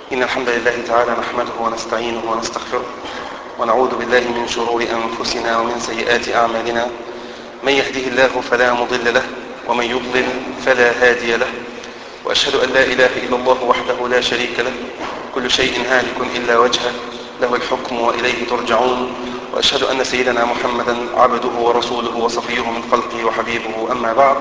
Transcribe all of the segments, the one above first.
إن الحمد لله تعالى نحمده ونستعينه ونستغفره ونعوذ بالله من شرور أنفسنا ومن سيئات أعمالنا من يهده الله فلا مضل له ومن يضلل فلا هادي له وأشهد أن لا إله إلا الله وحده لا شريك له كل شيء هالك إلا وجهه له الحكم وإليه ترجعون وأشهد أن سيدنا محمدا عبده ورسوله وصفيه من خلقه وحبيبه أما بعد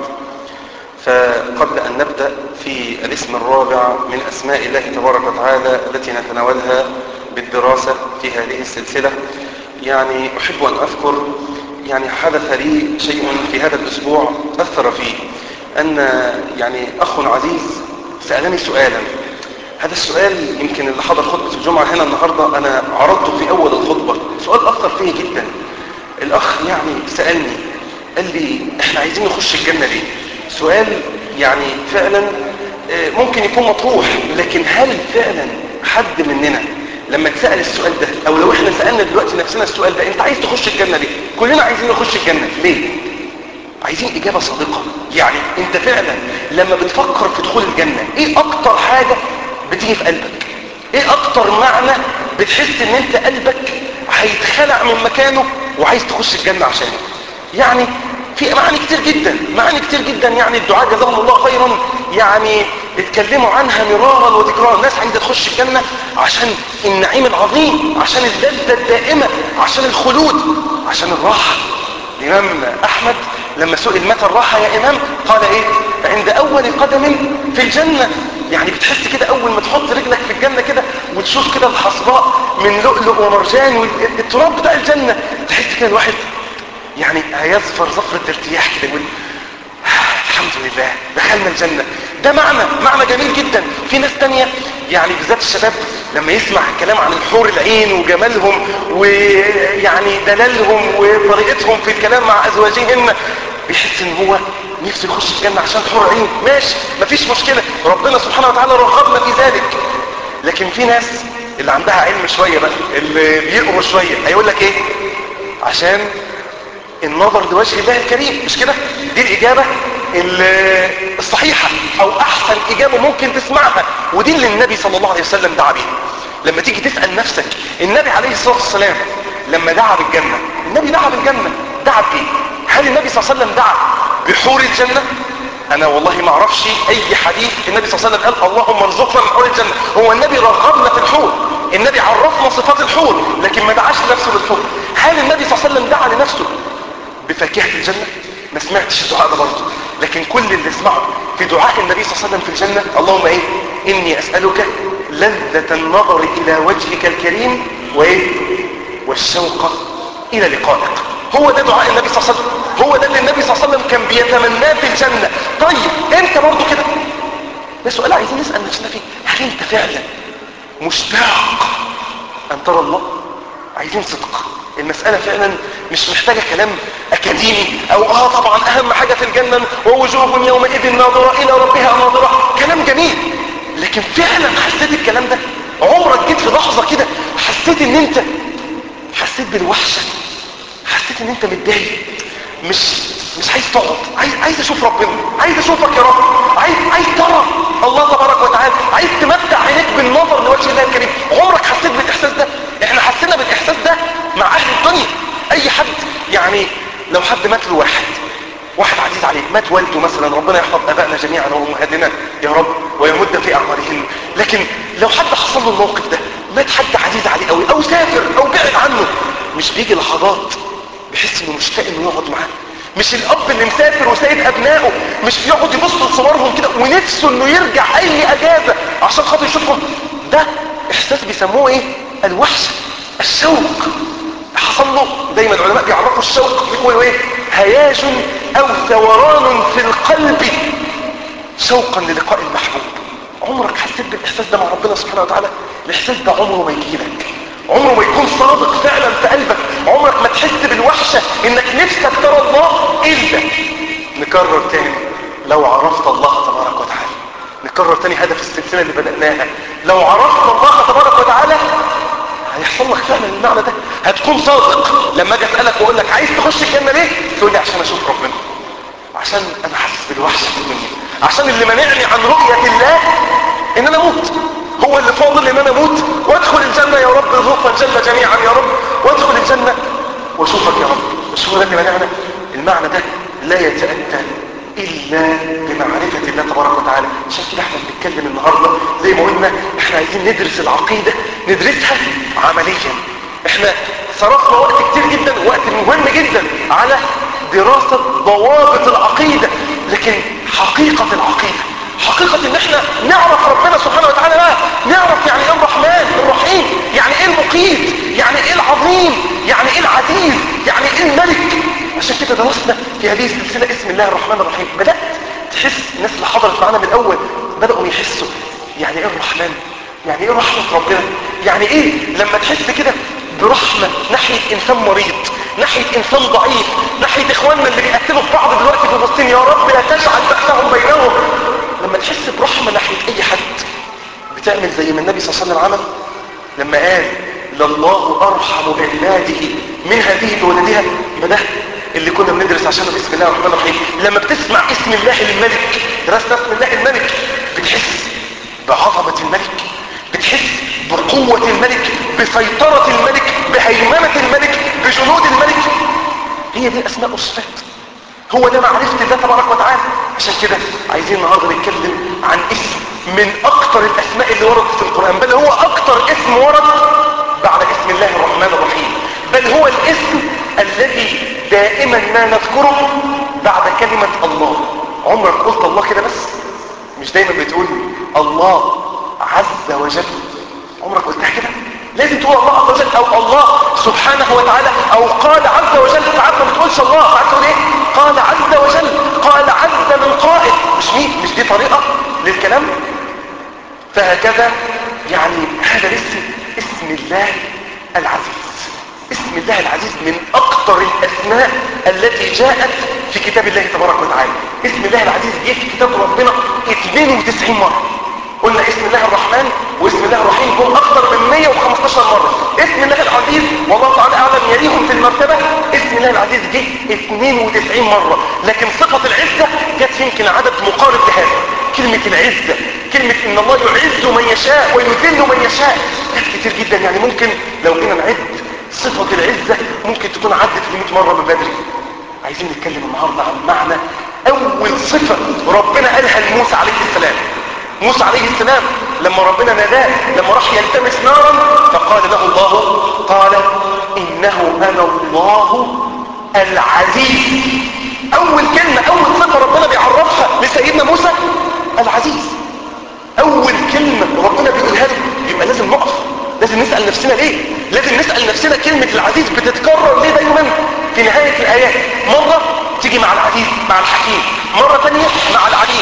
فقبل أن نبدأ في الاسم الرابع من أسماء الله تبارك وتعالى التي نتناولها بالدراسة في هذه السلسلة يعني أحب أن أذكر يعني حدث لي شيء في هذا الأسبوع أثر فيه أن يعني أخ عزيز سألني سؤالا هذا السؤال يمكن اللي حضر خطبة الجمعة هنا النهاردة أنا عرضته في أول الخطبة سؤال أثر فيه جدا الأخ يعني سألني قال لي إحنا عايزين نخش الجنة ليه سؤال يعني فعلا ممكن يكون مطروح لكن هل فعلا حد مننا لما اتسأل السؤال ده او لو احنا سألنا دلوقتي نفسنا السؤال ده انت عايز تخش الجنة ليه كلنا عايزين نخش الجنة ليه عايزين اجابة صادقة يعني انت فعلا لما بتفكر في دخول الجنة ايه اكتر حاجة بتيجي في قلبك ايه اكتر معنى بتحس ان انت قلبك هيتخلع من مكانه وعايز تخش الجنة عشانه يعني في معاني كتير جدا معاني كتير جدا يعني الدعاء جزاهم الله خيرا يعني اتكلموا عنها مرارا وتكرارا الناس عايزه تخش الجنه عشان النعيم العظيم عشان اللذه الدائمه عشان الخلود عشان الراحه الامام احمد لما سئل متى الراحه يا امام قال ايه عند اول قدم في الجنه يعني بتحس كده اول ما تحط رجلك في الجنه كده وتشوف كده الحصباء من لؤلؤ ومرجان والتراب بتاع الجنه تحس كده الواحد يعني هيظفر ظفرة ارتياح كده يقول الحمد لله دخلنا الجنة ده معنى معنى جميل جدا في ناس تانية يعني بالذات الشباب لما يسمع الكلام عن الحور العين وجمالهم ويعني دلالهم وطريقتهم في الكلام مع ازواجهن بيحس ان هو نفسه يخش الجنة عشان حور عين ماشي مفيش مشكلة ربنا سبحانه وتعالى رغبنا في ذلك لكن في ناس اللي عندها علم شوية بقى اللي بيقروا شوية هيقول لك ايه عشان النظر لوجه الله الكريم مش كده دي الإجابة الصحيحة أو أحسن إجابة ممكن تسمعها ودي اللي النبي صلى الله عليه وسلم دعا بيها لما تيجي تسأل نفسك النبي عليه الصلاة والسلام لما دعا بالجنة النبي دعا بالجنة دعا بإيه هل النبي صلى الله عليه وسلم دعا بحور الجنة انا والله ما اعرفش اي حديث النبي صلى الله عليه وسلم قال اللهم ارزقنا من حور الجنة هو النبي رغبنا في الحور النبي عرفنا صفات الحور لكن ما دعاش لنفسه للحور هل النبي صلى الله عليه وسلم دعا لنفسه بفاكهة الجنة ما سمعتش الدعاء ده برضه لكن كل اللي اسمعه في دعاء النبي صلى الله عليه وسلم في الجنة اللهم ايه اني اسألك لذة النظر الى وجهك الكريم وايه والشوق الى لقائك هو ده دعاء النبي صلى الله عليه وسلم هو ده اللي النبي صلى الله عليه وسلم كان بيتمناه في الجنة طيب انت برضه كده ده سؤال عايزين نسأل نفسنا فيه هل انت فعلا مشتاق ان ترى الله عايزين صدق المسألة فعلا مش محتاجة كلام أكاديمي أو آه طبعا أهم حاجة في الجنة ووجوه يومئذ ناظرة إلى ربها ناظرة كلام جميل لكن فعلا حسيت الكلام ده عمرك جيت في لحظة كده حسيت ان انت حسيت بالوحشة حسيت ان انت متضايق مش مش عايز تقعد عايز عايز اشوف ربنا عايز اشوفك يا رب عايز عايز ترى الله تبارك وتعالى عايز تمتع عينيك بالنظر لوجه الله الكريم عمرك حسيت بالاحساس ده احنا حسينا بالاحساس ده مع اهل الدنيا اي حد يعني لو حد مات له واحد واحد عزيز عليك مات والده مثلا ربنا يحفظ ابائنا جميعا وامهاتنا يا رب ويمد في اعمارهن لكن لو حد حصل له الموقف ده مات حد عزيز عليه قوي او سافر او بعد عنه مش بيجي لحظات بيحس انه مشتاق انه يقعد معاه مش الاب اللي مسافر وسايب ابنائه مش بيقعد يبص لصورهم كده ونفسه انه يرجع اي اجازه عشان خاطر يشوفهم ده احساس بيسموه ايه الوحشه الشوق حصل له دايما العلماء بيعرفوا الشوق بيقولوا ايه هياج او ثوران في القلب شوقا للقاء المحبوب عمرك حسيت بالاحساس ده مع ربنا سبحانه وتعالى الاحساس ده عمره ما يجيلك عمره ما يكون صادق فعلا في قلبك عمرك ما تحس بالوحشة انك نفسك ترى الله الا نكرر تاني لو عرفت الله تبارك وتعالى نكرر تاني هدف السلسلة اللي بدأناها لو عرفت الله تبارك وتعالى هيحصل لك فعلا المعنى ده هتكون صادق لما اجي اسالك واقول لك عايز تخش الجنه ليه تقول لي عشان اشوف ربنا عشان انا حاسس بالوحشه في الدنيا عشان اللي منعني عن رؤيه الله ان انا اموت هو هو اللي فاضل ان انا اموت وادخل الجنة يا رب ذوقا جل جميعا يا رب وادخل الجنة واشوفك يا رب اشوف لك معنى المعنى ده لا يتأتى الا بمعرفة الله تبارك وتعالى عشان كده احنا بنتكلم النهاردة زي ما قلنا احنا عايزين ندرس العقيدة ندرسها عمليا احنا صرفنا وقت كتير جدا وقت مهم جدا على دراسة ضوابط العقيدة لكن حقيقة العقيدة حقيقة ان احنا نعرف ربنا سبحانه وتعالى بقى نعرف يعني ايه الرحمن الرحيم يعني ايه المقيت يعني ايه العظيم يعني ايه العزيز يعني ايه الملك عشان كده درسنا في هذه السلسلة اسم الله الرحمن الرحيم بدأت تحس الناس اللي حضرت معانا من الاول بدأوا يحسوا يعني ايه الرحمن يعني ايه رحمة ربنا يعني ايه لما تحس كده برحمة ناحية انسان مريض ناحية انسان ضعيف ناحية اخواننا اللي بيقتلوا في بعض دلوقتي في فلسطين يا رب لا تجعل بأسهم بينهم لما تحس برحمة ناحية اي حد بتعمل زي ما النبي صلى الله عليه وسلم عمل لما قال لله ارحم بعباده من هذه بولدها يبقى ده اللي كنا بندرس عشانه بسم الله الرحمن الرحيم لما بتسمع اسم الله الملك درسنا اسم الله الملك بتحس بعظمة الملك بتحس بقوة الملك بسيطرة الملك بهيمنة الملك بجنود الملك هي دي الاسماء والصفات هو ده معرفة الله تبارك وتعالى عشان كده عايزين النهارده نتكلم عن اسم من اكتر الاسماء اللي وردت في القرآن بل هو اكتر اسم ورد بعد اسم الله الرحمن الرحيم بل هو الاسم الذي دائما ما نذكره بعد كلمة الله عمرك قلت الله كده بس مش دايما بتقول الله عز وجل عمرك قلتها كده لازم تقول الله عز وجل او الله سبحانه وتعالى او قال عز وجل ساعات ما بتقولش الله ساعات تقول ايه قال عز وجل قال عز من قائل مش مين مش دي طريقة للكلام فهكذا يعني هذا الاسم اسم الله العزيز اسم الله العزيز من اكتر الاسماء التي جاءت في كتاب الله تبارك وتعالى اسم الله العزيز جه في كتاب ربنا 92 مرة قلنا اسم الله الرحمن واسم الله الرحيم هم اكثر من 115 مرة اسم الله العزيز والله تعالى اعلم يليهم في المرتبة اسم الله العزيز جه 92 مرة لكن صفة العزة جت يمكن عدد مقارب لهذا كلمة العزة كلمة ان الله يعز من يشاء ويذل من يشاء جت كتير جدا يعني ممكن لو جينا نعد صفة العزة ممكن تكون عدت 100 مرة من بدري عايزين نتكلم النهاردة عن معنى اول صفة ربنا قالها لموسى عليه السلام موسى عليه السلام لما ربنا ناداه لما راح يلتمس نارا فقال له الله قال انه انا الله العزيز اول كلمة اول صفة ربنا بيعرفها لسيدنا موسى العزيز اول كلمة ربنا بيقولها له يبقى لازم نقف لازم نسأل نفسنا ليه لازم نسأل نفسنا كلمة العزيز بتتكرر ليه دايما في نهاية الايات مرة تيجي مع العزيز مع الحكيم مرة تانية مع العليم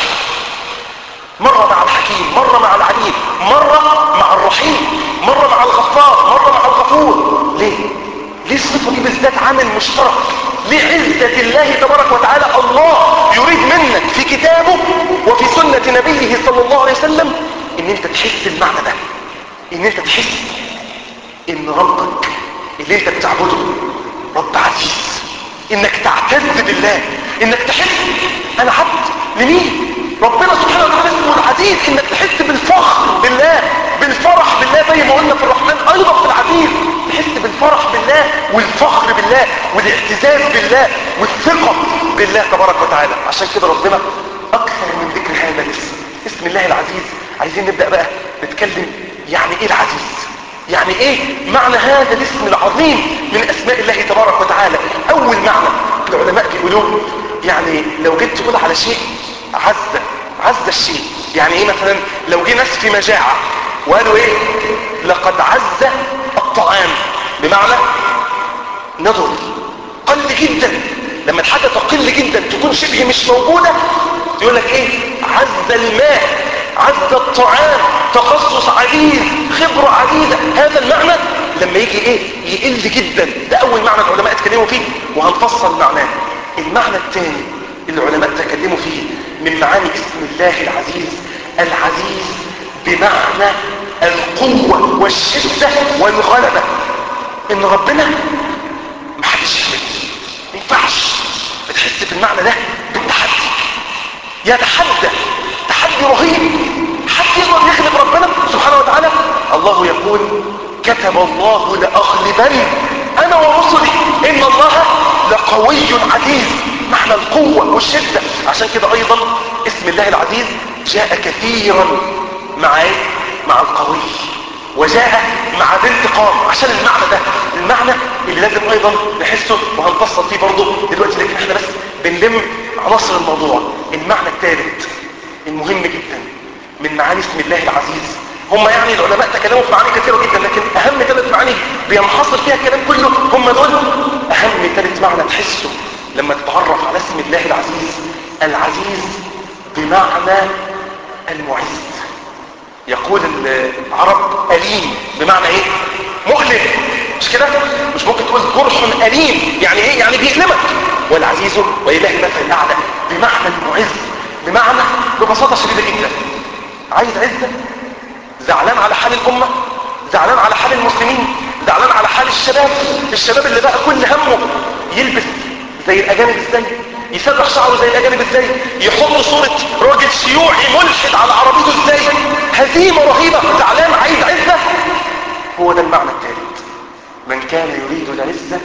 مرة مع الحكيم مرة مع العليم مرة مع الرحيم مرة مع الغفار مرة مع الغفور ليه ليه الصفة دي بالذات عامل مشترك ليه عزة الله تبارك وتعالى الله يريد منك في كتابه وفي سنة نبيه صلى الله عليه وسلم ان انت تحس المعنى ده ان انت تحس ان ربك اللي انت بتعبده رب عزيز انك تعتز بالله انك تحس انا عبد لمين ربنا سبحانه وتعالى اسمه العزيز انك تحس بالفخر بالله بالفرح بالله زي ما قلنا في الرحمن ايضا في العزيز تحس بالفرح بالله والفخر بالله والاعتزاز بالله والثقة بالله تبارك وتعالى عشان كده ربنا اكثر من ذكر هذا الاسم اسم الله العزيز عايزين نبدأ بقى نتكلم يعني ايه العزيز يعني ايه معنى هذا الاسم العظيم من اسماء الله تبارك وتعالى اول معنى العلماء بيقولوه يعني لو جيت تقول على شيء عز عز الشيء يعني ايه مثلا لو جه ناس في مجاعة وقالوا ايه لقد عز الطعام بمعنى نظر قل جدا لما الحاجة تقل جدا تكون شبه مش موجودة يقول لك ايه عز الماء عز الطعام تخصص عديد خبرة عديدة هذا المعنى لما يجي ايه يقل جدا ده اول معنى العلماء اتكلموا فيه وهنفصل معناه المعنى الثاني اللي العلماء تكلموا فيه من معاني اسم الله العزيز العزيز بمعنى القوة والشدة والغلبة ان ربنا محدش يحمل ما ينفعش بتحس في المعنى ده بالتحدي يتحدى تحدي رهيب حد يقدر يغلب ربنا سبحانه الله يقول كتب الله لأغلبن أنا ورسلي إن الله لقوي عزيز معنى القوة والشدة عشان كده أيضا اسم الله العزيز جاء كثيرا مع إيه؟ مع القوي وجاء مع ذي انتقام عشان المعنى ده المعنى اللي لازم ايضا نحسه وهنفصل فيه برضه دلوقتي لكن احنا بس بنلم عناصر الموضوع المعنى الثالث المهم جدا من معاني اسم الله العزيز هم يعني العلماء تكلموا في معاني كثيرة جدا لكن اهم ثلاث معاني بينحصر فيها الكلام كله هم دول اهم ثلاث معنى تحسه لما تتعرف على اسم الله العزيز العزيز بمعنى المعز يقول العرب أليم بمعنى ايه مؤلم مش كده مش ممكن تقول جرح أليم يعني ايه يعني بيألمك والعزيز وإله المثل الأعلى بمعنى المعز بمعنى ببساطة شديدة جدا عايز عزة زعلان على حال الأمة زعلان على حال المسلمين زعلان على حال الشباب الشباب اللي بقى كل همه يلبس زي الأجانب ازاي يسرح شعره زي الأجانب ازاي يحط صورة راجل شيوعي ملحد على عربيته ازاي هزيمة رهيبة زعلان عايز عزة هو ده المعنى الثالث من كان يريد العزة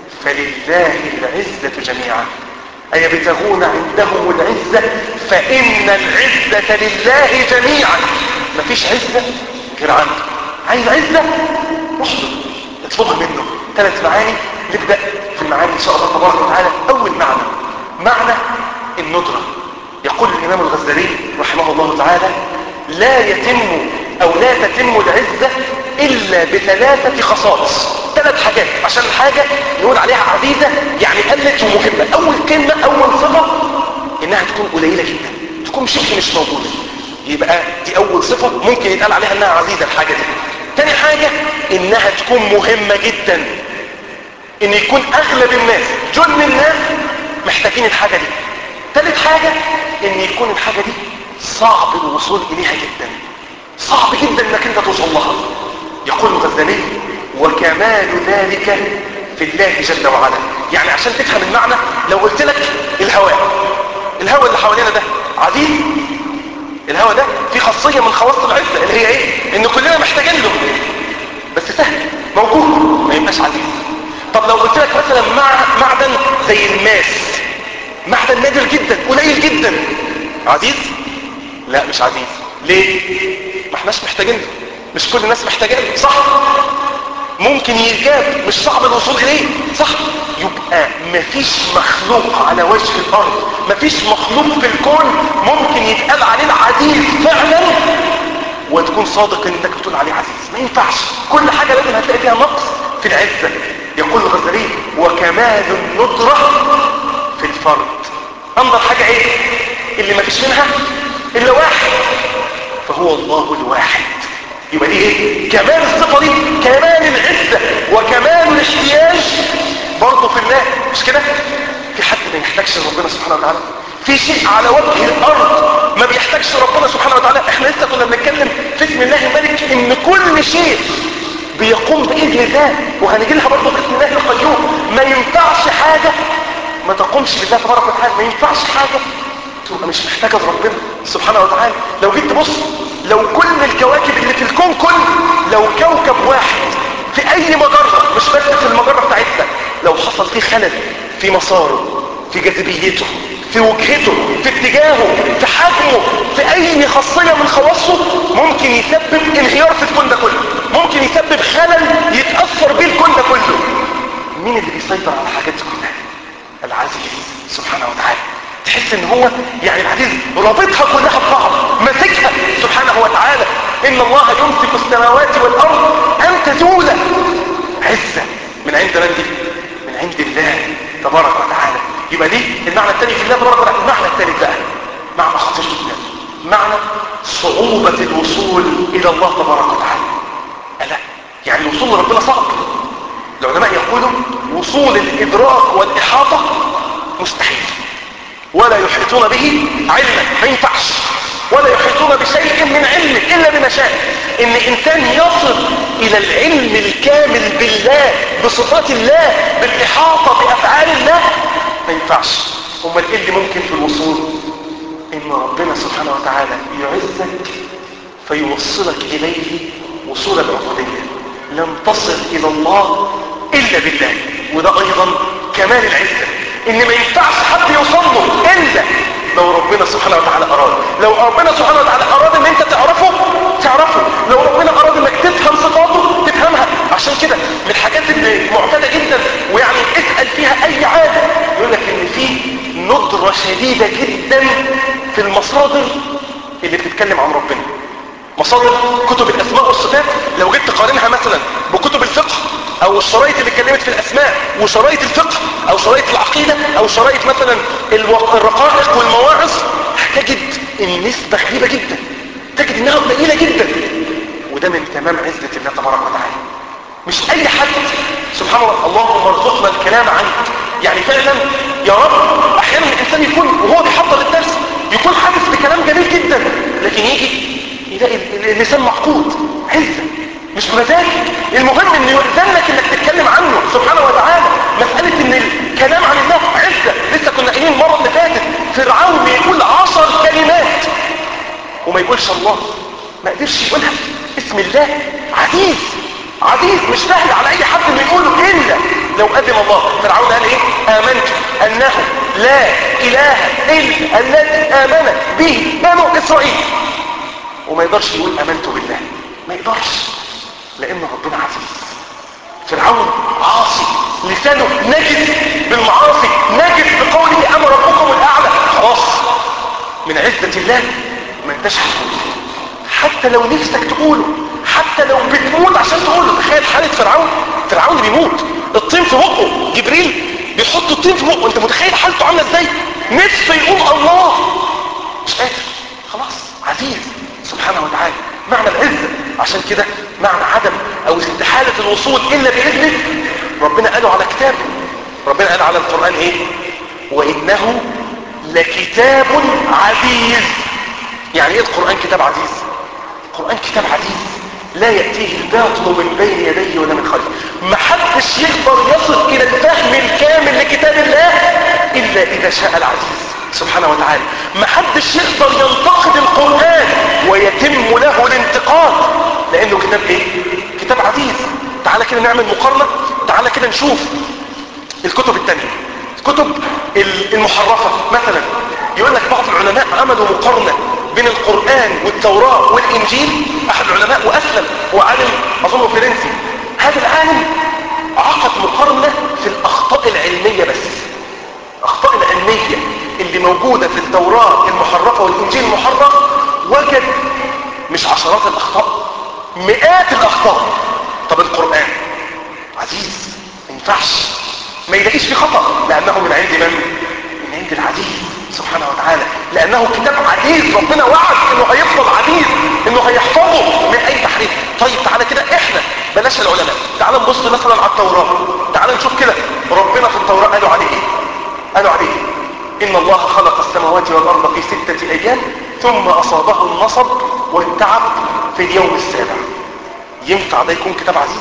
فلله العزة جميعا أيبتغون عندهم العزة فإن العزة لله جميعا مفيش عزة غير عنده عايز عزة احضر اطلبها منه ثلاث معاني نبدأ في المعاني إن شاء الله تبارك وتعالى أول معنى معنى الندرة يقول الإمام الغزالي رحمه الله تعالى لا يتم أو لا تتم العزة إلا بثلاثة خصائص ثلاث حاجات عشان الحاجة نقول عليها عزيزة يعني قلت ومهمة أول كلمة أول صفة إنها تكون قليلة جدا تكون شبه مش موجودة يبقى دي أول صفة ممكن يتقال عليها إنها عزيزة الحاجة دي تاني حاجة إنها تكون مهمة جدا إن يكون أغلب الناس جل الناس محتاجين الحاجة دي تالت حاجة إن يكون الحاجة دي صعب الوصول إليها جدا صعب جدا إنك أنت توصل لها يقول الغزالي وكمال ذلك في الله جل وعلا يعني عشان تفهم المعنى لو قلت لك الهواء الهواء اللي حوالينا ده عزيز الهواء ده فيه خاصية من خواص العزة اللي هي ايه ان كلنا محتاجين له بس سهل موجود ما يبقاش عزيز طب لو قلت لك مثلا مع معدن زي الماس معدن نادر جدا قليل جدا عزيز لا مش عزيز ليه ما احناش محتاجين له مش كل الناس محتاجين له صح ممكن يجاب مش صعب الوصول اليه صح يبقى مفيش مخلوق على وجه الارض مفيش مخلوق في الكون ممكن يتقال عليه العزيز فعلا وتكون صادق انك بتقول عليه عزيز ما ينفعش كل حاجة لازم هتلاقي فيها نقص في العزة يقول الغزالي وكمال الندرة في الفرد انظر حاجة ايه اللي مفيش منها الا واحد فهو الله الواحد يبقى دي ايه كمال الصفة دي كمال العزة وكمال الاحتياج برضه في الله مش كده في حد ما يحتاجش ربنا سبحانه وتعالى في شيء على وجه الارض ما بيحتاجش ربنا سبحانه وتعالى احنا لسه كنا بنتكلم في اسم الله الملك ان كل شيء بيقوم باذن الله وهنجي لها برضه في اسم الله القيوم ما ينفعش حاجه ما تقومش بالله تبارك وتعالى ما ينفعش حاجه تبقى مش محتاجه ربنا سبحانه وتعالى لو جيت تبص لو كل الكواكب اللي في الكون كله لو كوكب واحد في اي مجرة مش بس في المجرة بتاعتنا لو حصل فيه خلل في مساره في جاذبيته في وجهته في اتجاهه في حجمه في اي خاصية من خواصه ممكن يسبب انهيار في الكون ده كله ممكن يسبب خلل يتأثر بيه الكون ده كله مين اللي بيسيطر على الحاجات دي كلها العزيز سبحانه وتعالى تحس ان هو يعني العزيز رابطها كلها ببعض ماسكها سبحانه وتعالى ان الله يمسك السماوات والارض ان تزولا عزة من عند من دي من عند الله تبارك وتعالى يبقى دي المعنى الثاني في الله تبارك وتعالى المعنى الثالث بقى معنى خطير جدا معنى صعوبة الوصول الى الله تبارك وتعالى ألا يعني الوصول لربنا صعب العلماء يقولوا وصول الادراك والاحاطة مستحيل ولا يحيطون به علما ما ينفعش ولا يحيطون بشيء من علم الا بما شاء ان انسان يصل الى العلم الكامل بالله بصفات الله بالاحاطة بافعال الله ما ينفعش امال ايه اللي ممكن في الوصول ان ربنا سبحانه وتعالى يعزك فيوصلك اليه وصول العبودية لم تصل الى الله الا بالله وده ايضا كمال العزة ان ما ينفعش حد يوصل له الا لو ربنا سبحانه وتعالى اراد لو ربنا سبحانه وتعالى اراد ان انت تعرفه تعرفه لو ربنا اراد انك تفهم صفاته تفهمها عشان كده من الحاجات اللي معتاده جدا ويعني اسال فيها اي عالم يقول لك ان في ندره شديده جدا في المصادر اللي بتتكلم عن ربنا مصادر كتب الاسماء والصفات لو جيت تقارنها مثلا بكتب الفقه او الشرايط اللي اتكلمت في الاسماء وشرايط الفقه او شرايط العقيدة او شرايط مثلا الرقائق والمواعظ هتجد النسبة غريبة جدا تجد انها قليلة جدا وده من تمام عزة الله تبارك وتعالى مش اي حد سبحان الله اللهم ارزقنا الكلام عنك يعني فعلا يا رب احيانا الانسان يكون وهو بيحضر الدرس يكون حاسس بكلام جميل جدا لكن يجي يلاقي اللسان معقود عزة مش بمزاج المهم انه يؤذن لك انك تتكلم عنه سبحانه وتعالى مسألة ان الكلام عن الله عزة لسه كنا قايلين المرة اللي فاتت فرعون يقول عشر كلمات وما يقولش الله ما قدرش يقولها اسم الله عزيز عزيز مش سهل على اي حد انه يقوله الا لو اذن الله فرعون قال ايه امنت انه لا اله الا الذي امن به بنو اسرائيل وما يقدرش يقول امنت بالله ما يقدرش لانه ربنا عزيز فرعون عاصي لسانه نجس بالمعاصي نجس بقوله انا ربكم الاعلى خلاص من عزة الله ما انتش هتقول حتى لو نفسك تقوله حتى لو بتموت عشان تقوله تخيل حالة فرعون فرعون بيموت الطين في بقه جبريل بيحط الطين في بقه انت متخيل حالته عامله ازاي نفسه يقول الله مش قادر خلاص عزيز سبحانه وتعالى معنى العزة عشان كده معنى عدم او استحالة الوصول الا باذنه ربنا قاله على كتابه ربنا قال على القرآن ايه وانه لكتاب عزيز يعني ايه القرآن كتاب عزيز القرآن كتاب عزيز لا يأتيه الباطل من بين يديه ولا من خلفه محدش يقدر يصل الى الفهم الكامل لكتاب الله الا اذا شاء العزيز سبحانه وتعالى محدش يقدر ينتقد القرآن ويتم له الانتقاد لانه كتاب ايه كتاب عزيز تعالى كده نعمل مقارنة تعالى كده نشوف الكتب التانية الكتب المحرفة مثلا يقول لك بعض العلماء عملوا مقارنة بين القرآن والتوراة والإنجيل أحد العلماء وأسلم هو عالم أظنه فرنسي هذا العالم عقد مقارنة في الأخطاء العلمية بس الأخطاء العلمية اللي موجودة في التوراة المحرفة والإنجيل المحرف وجد مش عشرات الأخطاء مئات الأخطاء طب القرآن عزيز ما ينفعش ما يلاقيش فيه خطأ لأنه من عند من؟ من عند العزيز سبحانه وتعالى لأنه كتاب عزيز ربنا وعد إنه هيفضل عزيز إنه هيحفظه من أي تحريف طيب تعالى كده إحنا بلاش العلماء تعالى نبص مثلا على التوراة تعالى نشوف كده ربنا في التوراة قالوا عليه إيه قالوا عليه إيه إن الله خلق السماوات والأرض في ستة أيام ثم أصابه النصب والتعب في اليوم السابع ينفع ده يكون كتاب عزيز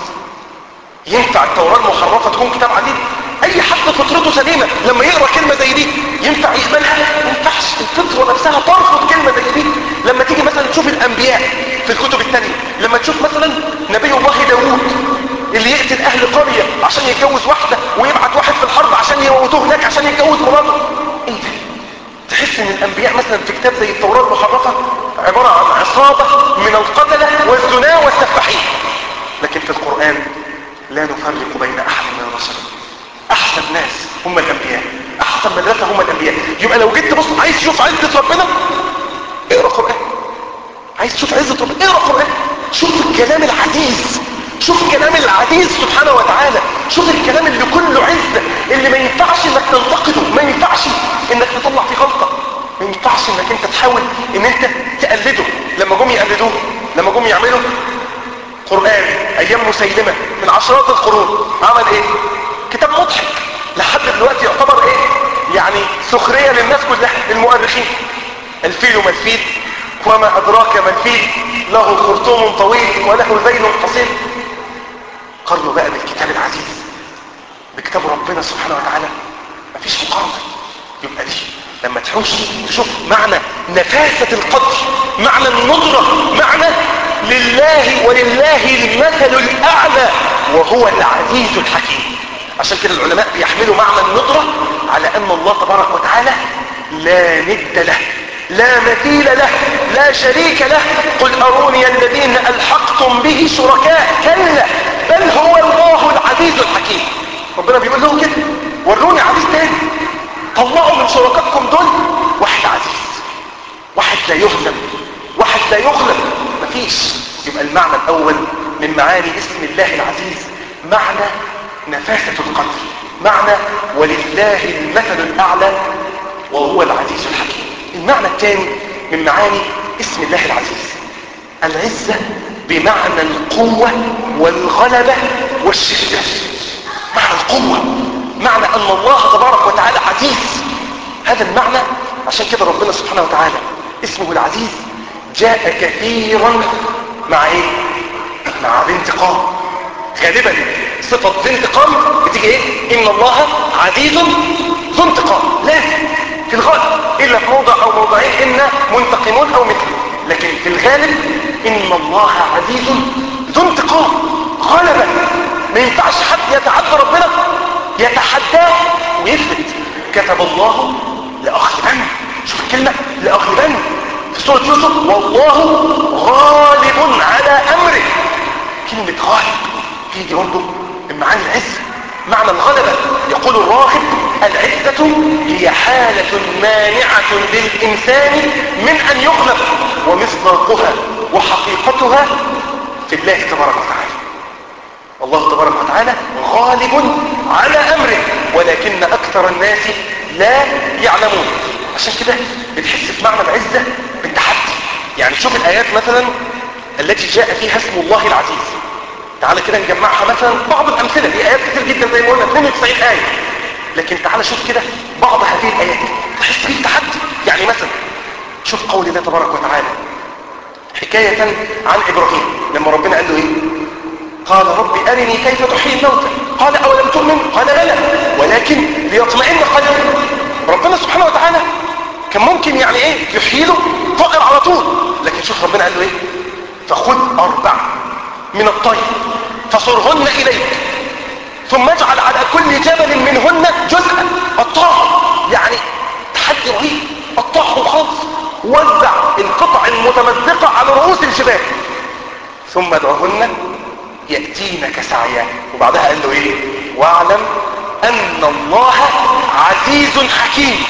ينفع التوراة المحرفة تكون كتاب عزيز اي حد فطرته سليمة لما يقرأ كلمة زي دي ينفع يقبلها ما ينفعش الفطرة نفسها ترفض كلمة زي دي لما تيجي مثلا تشوف الانبياء في الكتب التانية لما تشوف مثلا نبي الله داوود اللي يقتل اهل قرية عشان يتجوز واحدة ويبعت واحد في الحرب عشان يموتوه هناك عشان يتجوز مراته ايه ده تحس ان الانبياء مثلا في كتاب زي التوراة المحرفة عبارة عن عصابة من القتلة والزنا والسفاحين لكن في القرآن لا نفرق بين احد من الرسل احسن ناس هم الانبياء احسن مدرسة هم الانبياء يبقى لو جيت تبص عايز تشوف عزة ربنا اقرأ قرآن عايز تشوف عزة ربنا اقرأ قرآن شوف الكلام العزيز شوف الكلام العزيز سبحانه وتعالى شوف الكلام اللي كله عزة اللي ما ينفعش انك تنتقده ما ينفعش انك تطلع فيه غلطة ما ينفعش انك انت تحاول ان انت تقلده لما جم يقلدوه لما جم يعملوا قرآن ايام مسيلمة من عشرات القرون عمل ايه كتاب مضحك لحد دلوقتي يعتبر ايه يعني سخرية للناس كلها المؤرخين الفيل ما الفيل وما ادراك ما الفيل له خرطوم طويل وله ذيل قصير قارنوا بقى بالكتاب العزيز بكتاب ربنا سبحانه وتعالى مفيش مقارنة يبقى دي لما تحوش تشوف معنى نفاسة القدر معنى النضرة معنى لله ولله المثل الاعلى وهو العزيز الحكيم عشان كده العلماء بيحملوا معنى الندرة على ان الله تبارك وتعالى لا ند له لا مثيل له لا شريك له قل اروني الذين الحقتم به شركاء كلا بل هو الله العزيز الحكيم ربنا بيقول لهم كده وروني عزيز تاني طلعوا من شركائكم دول واحد عزيز واحد لا يهزم واحد لا يغلب مفيش يبقى المعنى الاول من معاني اسم الله العزيز معنى نفاسة القدر معنى ولله المثل الاعلى وهو العزيز الحكيم المعنى الثاني من معاني اسم الله العزيز العزة بمعنى القوة والغلبة والشدة معنى القوة معنى ان الله تبارك وتعالى عزيز هذا المعنى عشان كده ربنا سبحانه وتعالى اسمه العزيز جاء كثيرا مع ايه مع الانتقام غالبا صفة الانتقام بتيجي ايه ان الله عزيز ذو انتقام لازم في الغالب الا في موضع او موضعين انا منتقمون او مثله لكن في الغالب ان الله عزيز ذو انتقام غلبا ما ينفعش حد يتعدى ربنا يتحداه ويثبت كتب الله لأغلبن شوف الكلمة لأغلبن في سورة يوسف والله غالب على أمره كلمة غالب تيجي برضه من معاني العزة معنى الغلبة يقول الراغب العزة هي حالة مانعة للإنسان من أن يغلب ومصداقها وحقيقتها في الله تبارك وتعالى الله تبارك وتعالى غالب على أمره ولكن أكثر الناس لا يعلمون عشان كده بتحس في معنى العزة بالتحدي يعني شوف الآيات مثلا التي جاء فيها اسم الله العزيز تعالى كده نجمعها مثلا بعض الأمثلة في آيات كتير جدا زي ما قلنا 92 آية لكن تعالى شوف كده بعض هذه الآيات تحس فيه التحدي يعني مثلا شوف قول الله تبارك وتعالى حكاية عن إبراهيم لما ربنا قال له إيه قال رب أرني كيف تحيي الموتى قال أولم تؤمن قال بلى ولكن ليطمئن قلبي ربنا سبحانه وتعالى كان ممكن يعني ايه يحيي له طائر على طول لكن شوف ربنا قال له ايه فخذ أربع من الطير فصرهن إليك ثم اجعل على كل جبل منهن جزءا قطعهم يعني تحدي رهيب قطعهم خالص وزع القطع المتمزقة على رؤوس الجبال ثم ادعهن يأتينك سعيا وبعدها قال له ايه واعلم ان الله عزيز حكيم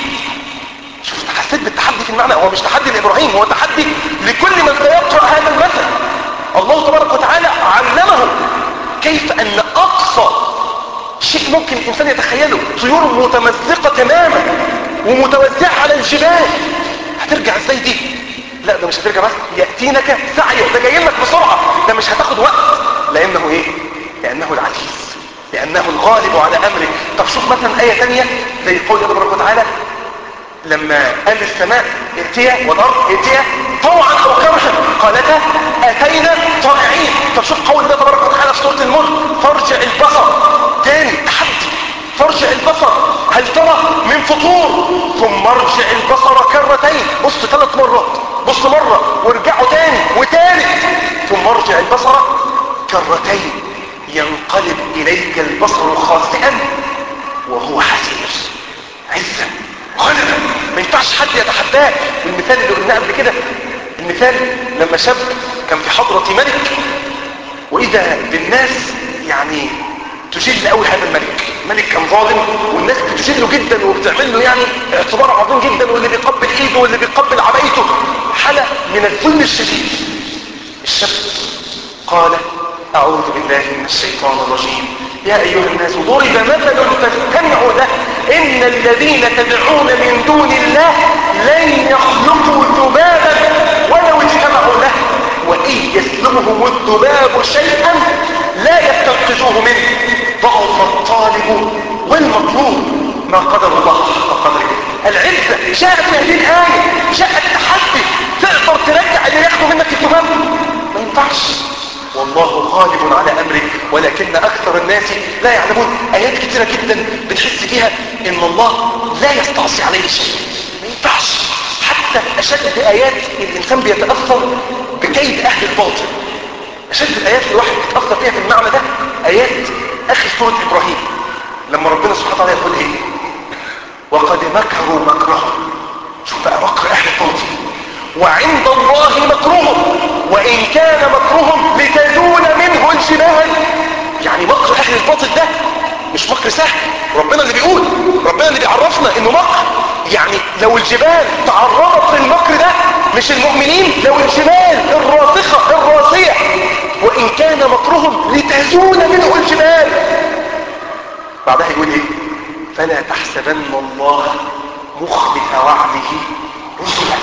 شفت حسيت بالتحدي في المعنى هو مش تحدي لابراهيم هو تحدي لكل من سيقرأ هذا المثل الله تبارك وتعالى علمه كيف ان اقصى شيء ممكن الانسان يتخيله طيور متمزقة تماما ومتوزعة على الجبال هترجع ازاي دي لا ده مش هترجع بس يأتينك سعيا ده جاي لك بسرعة ده مش هتاخد وقت لانه ايه لانه العزيز لانه الغالب على امره طب شوف مثلا ايه ثانيه زي قول الله تبارك وتعالى لما قال السماء ائتيا والارض ائتيا طوعا او كرها قالتا اتينا طائعين طب شوف قول الله تبارك وتعالى في سوره الملك فارجع البصر تاني تحدي فارجع البصر هل ترى من فطور ثم ارجع البصر كرتين بص ثلاث مرات بص مرة وارجعوا تاني وتالت ثم ارجع البصر كرتين ينقلب اليك البصر خاسئا وهو حسير عزة غلبة ما ينفعش حد يتحداه والمثال اللي قلناه قبل كده المثال لما شاب كان في حضرة ملك واذا بالناس يعني تجل قوي هذا الملك ملك كان ظالم والناس بتجله جدا وبتعمل له يعني اعتبار عظيم جدا واللي بيقبل ايده واللي بيقبل عبايته حالة من الذل الشديد الشاب قال اعوذ بالله من الشيطان الرجيم يا ايها الناس ضرب مثل فاستمعوا له ان الذين تدعون من دون الله لن يخلقوا ذبابا ولو اجتمعوا له وان يسلبهم الذباب شيئا لا يستنقذوه منه ضعف الطالب والمطلوب ما قدر الله حق قدره العزة جاءت في هذه الآية جاء التحدي تقدر ترجع اللي ياخده منك الذباب ما ينفعش والله غالب على أمره ولكن أكثر الناس لا يعلمون آيات كثيرة جدا بنحس فيها إن الله لا يستعصي عليه شيء ما ينفعش حتى أشد آيات الإنسان بيتأثر بكيد أهل الباطل اشد الايات اللي الواحد بيتاثر فيها في المعنى ده ايات اخر سوره ابراهيم لما ربنا سبحانه وتعالى يقول ايه وقد مكروا مكرهم شوف بقى مكر اهل الباطل وعند الله مكرهم وان كان مكرهم لتزول منه الجبال يعني مكر اهل الباطل ده مش مكر سهل ربنا اللي بيقول ربنا اللي بيعرفنا انه مكر يعني لو الجبال تعرضت للمكر ده مش المؤمنين لو الجبال الراسخة الراسية وان كان مكرهم لتزول منه الجبال بعدها يقول ايه فلا تحسبن الله مخلف وعده رسله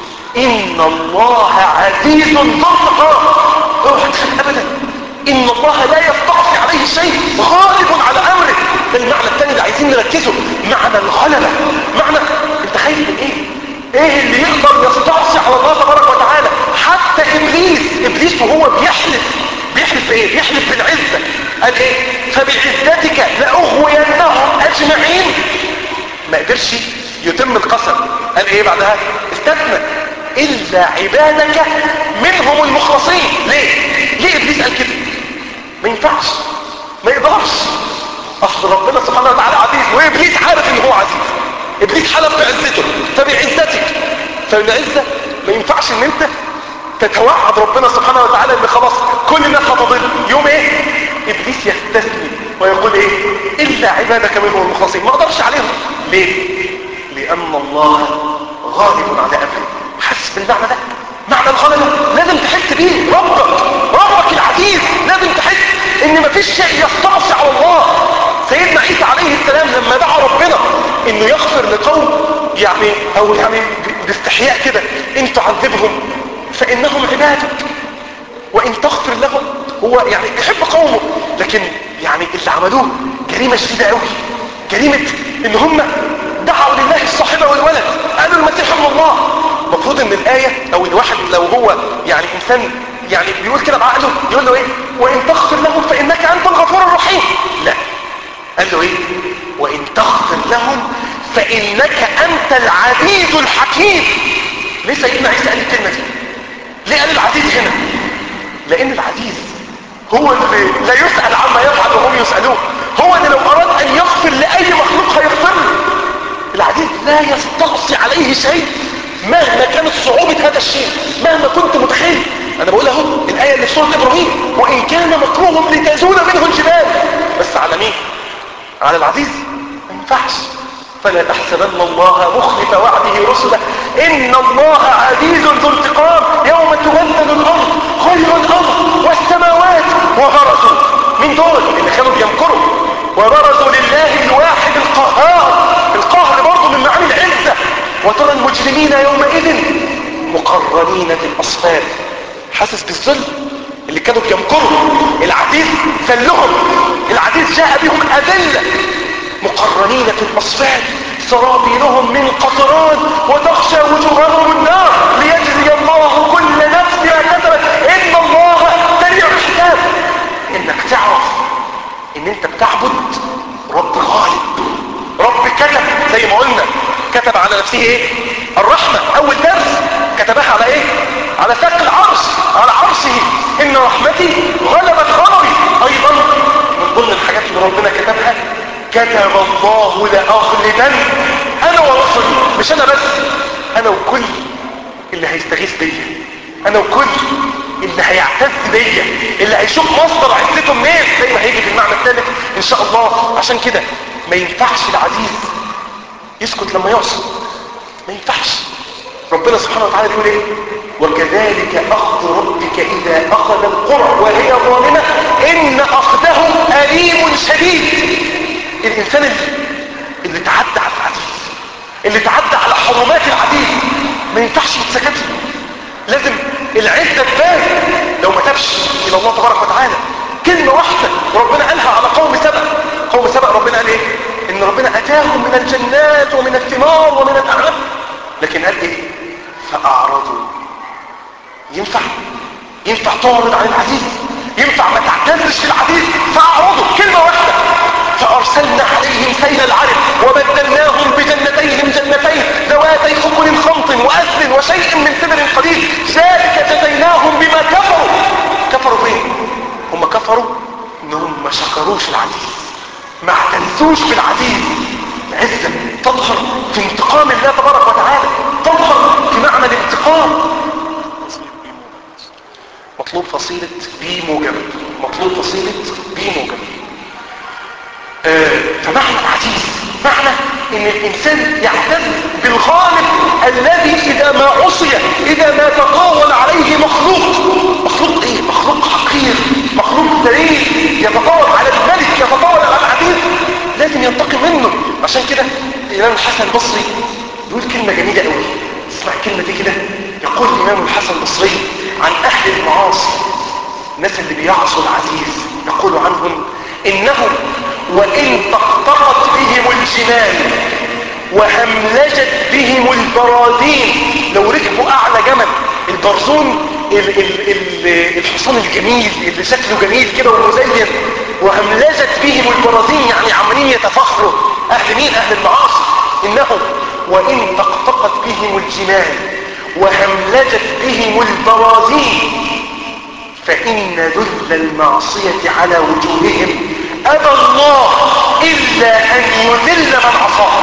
ان الله عزيز ذو انتقام اوعى تخاف ابدا ان الله لا يستعصي عليه شيء غالب على امره ده المعنى الثاني اللي عايزين نركزه معنى الغلبه معنى انت خايف من ايه ايه اللي يقدر يستعصي على الله تبارك وتعالى حتى ابليس ابليس وهو بيحلف بيحلف بايه بيحلف بالعزه قال ايه فبعزتك لاغوينهم اجمعين ما قدرش يتم القسم قال ايه بعدها استثنى الا عبادك منهم المخلصين ليه ليه ابليس قال كده ما ينفعش ما يقدرش اصل ربنا سبحانه وتعالى عزيز وابليس عارف ان هو عزيز ابليس حلف بعزته فبعزتك فالعزه ما ينفعش ان انت تتوعد ربنا سبحانه وتعالى ان خلاص كل الناس هتضل يوم ايه ابليس يستثني ويقول ايه الا عبادك منهم المخلصين ما اقدرش عليهم ليه لان الله غالب على امره حاسس بالمعنى ده معنى الغلبة لازم تحس بيه ربك ربك العزيز لازم تحس ان مفيش شيء يستعصي على الله سيدنا عيسى عليه السلام لما دعا ربنا انه يغفر لقوم يعني او يعني باستحياء كده ان تعذبهم فانهم عبادك وان تغفر لهم هو يعني يحب قومه لكن يعني اللي عملوه جريمة شديدة قوي جريمة ان هم دعوا لله الصاحبة والولد قالوا المسيح ابن الله المفروض ان الآية او الواحد لو هو يعني انسان يعني بيقول كده بعقله يقول له ايه وان تغفر لهم فانك انت الغفور الرحيم لا قال له ايه وان تغفر لهم فانك انت العزيز الحكيم ليه سيدنا عيسى قال الكلمة دي ليه قال العزيز هنا لان العزيز هو اللي لا يسأل عما يفعل وهم يسألون هو اللي لو اراد ان يغفر لاي مخلوق هيغفر له العزيز لا يستعصي عليه شيء مهما كانت صعوبة هذا الشيء مهما كنت متخيل انا بقول اهو الايه اللي في سوره ابراهيم وان كان مكروهم لتزول منه الجبال بس على مين على العزيز ما ينفعش فلا تحسبن الله مخلف وعده رسله ان الله عزيز ذو انتقام يوم تبدل الارض غير الارض والسماوات وبرزوا من دول اللي كانوا بيمكروا وبرزوا لله الواحد القهار القهر برضه من معاني العزه وترى المجرمين يومئذ مقرنين في الاصفاد حاسس بالظلم اللي كانوا بيمكروا العزيز ذلهم العزيز جاء بهم اذله مقرنين في الاصفاد سرابيلهم من قطران وتخشى وجوههم النار ليجزي الله كل نفس ما كسبت ان الله سريع الحساب انك تعرف ان انت بتعبد رب غالب رب كتب زي ما قلنا كتب على نفسه ايه الرحمة اول درس كتبها على ايه على سقف العرش على عرشه ان رحمتي غلبت غضبي ايضا من ضمن الحاجات اللي ربنا كتبها كتب الله لاغلبن انا ورسلي مش انا بس انا وكل اللي هيستغيث بيا انا وكل اللي هيعتز بيا اللي هيشوف مصدر عزته منين زي ما هيجي في المعنى الثالث ان شاء الله عشان كده ما ينفعش العزيز يسكت لما يعصي ما ينفعش ربنا سبحانه وتعالى بيقول ايه وكذلك اخذ ربك اذا اخذ القرى وهي ظالمه ان اخذه اليم شديد الانسان اللي, اللي تعدى على العزيز اللي تعدى على حرمات العزيز ما ينفعش يتسكت له لازم العزه تبان لو ما تبش الى الله تبارك وتعالى كلمه واحده ربنا قالها على قوم سبأ قوم سبأ ربنا قال ايه ان ربنا اتاهم من الجنات ومن الثمار ومن الاعناب لكن قال ايه فاعرضوا ينفع ينفع تعرض عن العزيز ينفع ما تعتذرش العزيز فاعرضوا كلمه واحده فارسلنا عليهم سيل العرب وبدلناهم بجنتيهم جنتين ذواتي اكل خمط واثل وشيء من ثمر قليل ذلك جزيناهم بما كفروا كفروا فين كفروا انهم ما شكروش العزيز ما اعتزوش بالعزيز العزة تظهر في انتقام الله تبارك وتعالى تظهر في معنى الانتقام مطلوب فصيلة بي موجب مطلوب فصيلة بي موجب آه فمعنى العزيز معنى ان الانسان يعتز بالغالب الذي اذا ما عصي اذا ما تطاول عليه مخلوق مخلوق ايه مخلوق حقير مخلوق ذليل يتطاول على الملك يتطاول على العزيز لازم ينتقم منه عشان كده الامام الحسن البصري يقول كلمة جميلة قوي اسمع الكلمة دي كده يقول الامام الحسن البصري عن اهل المعاصي الناس اللي بيعصوا العزيز يقول عنهم انهم وان طقطقت بهم الجبال وهملجت بهم البراذين لو ركبوا اعلى جمل البرزون ال ال ال الحصان الجميل اللي شكله جميل كده ومزين وهملجت بهم البراذين يعني عمالين يتفخروا اهل مين اهل المعاصي انهم وان طقطقت بهم الجبال وهملجت بهم البراذين فإن ذل المعصية على وجوههم أبى الله إلا أن يذل من عصاه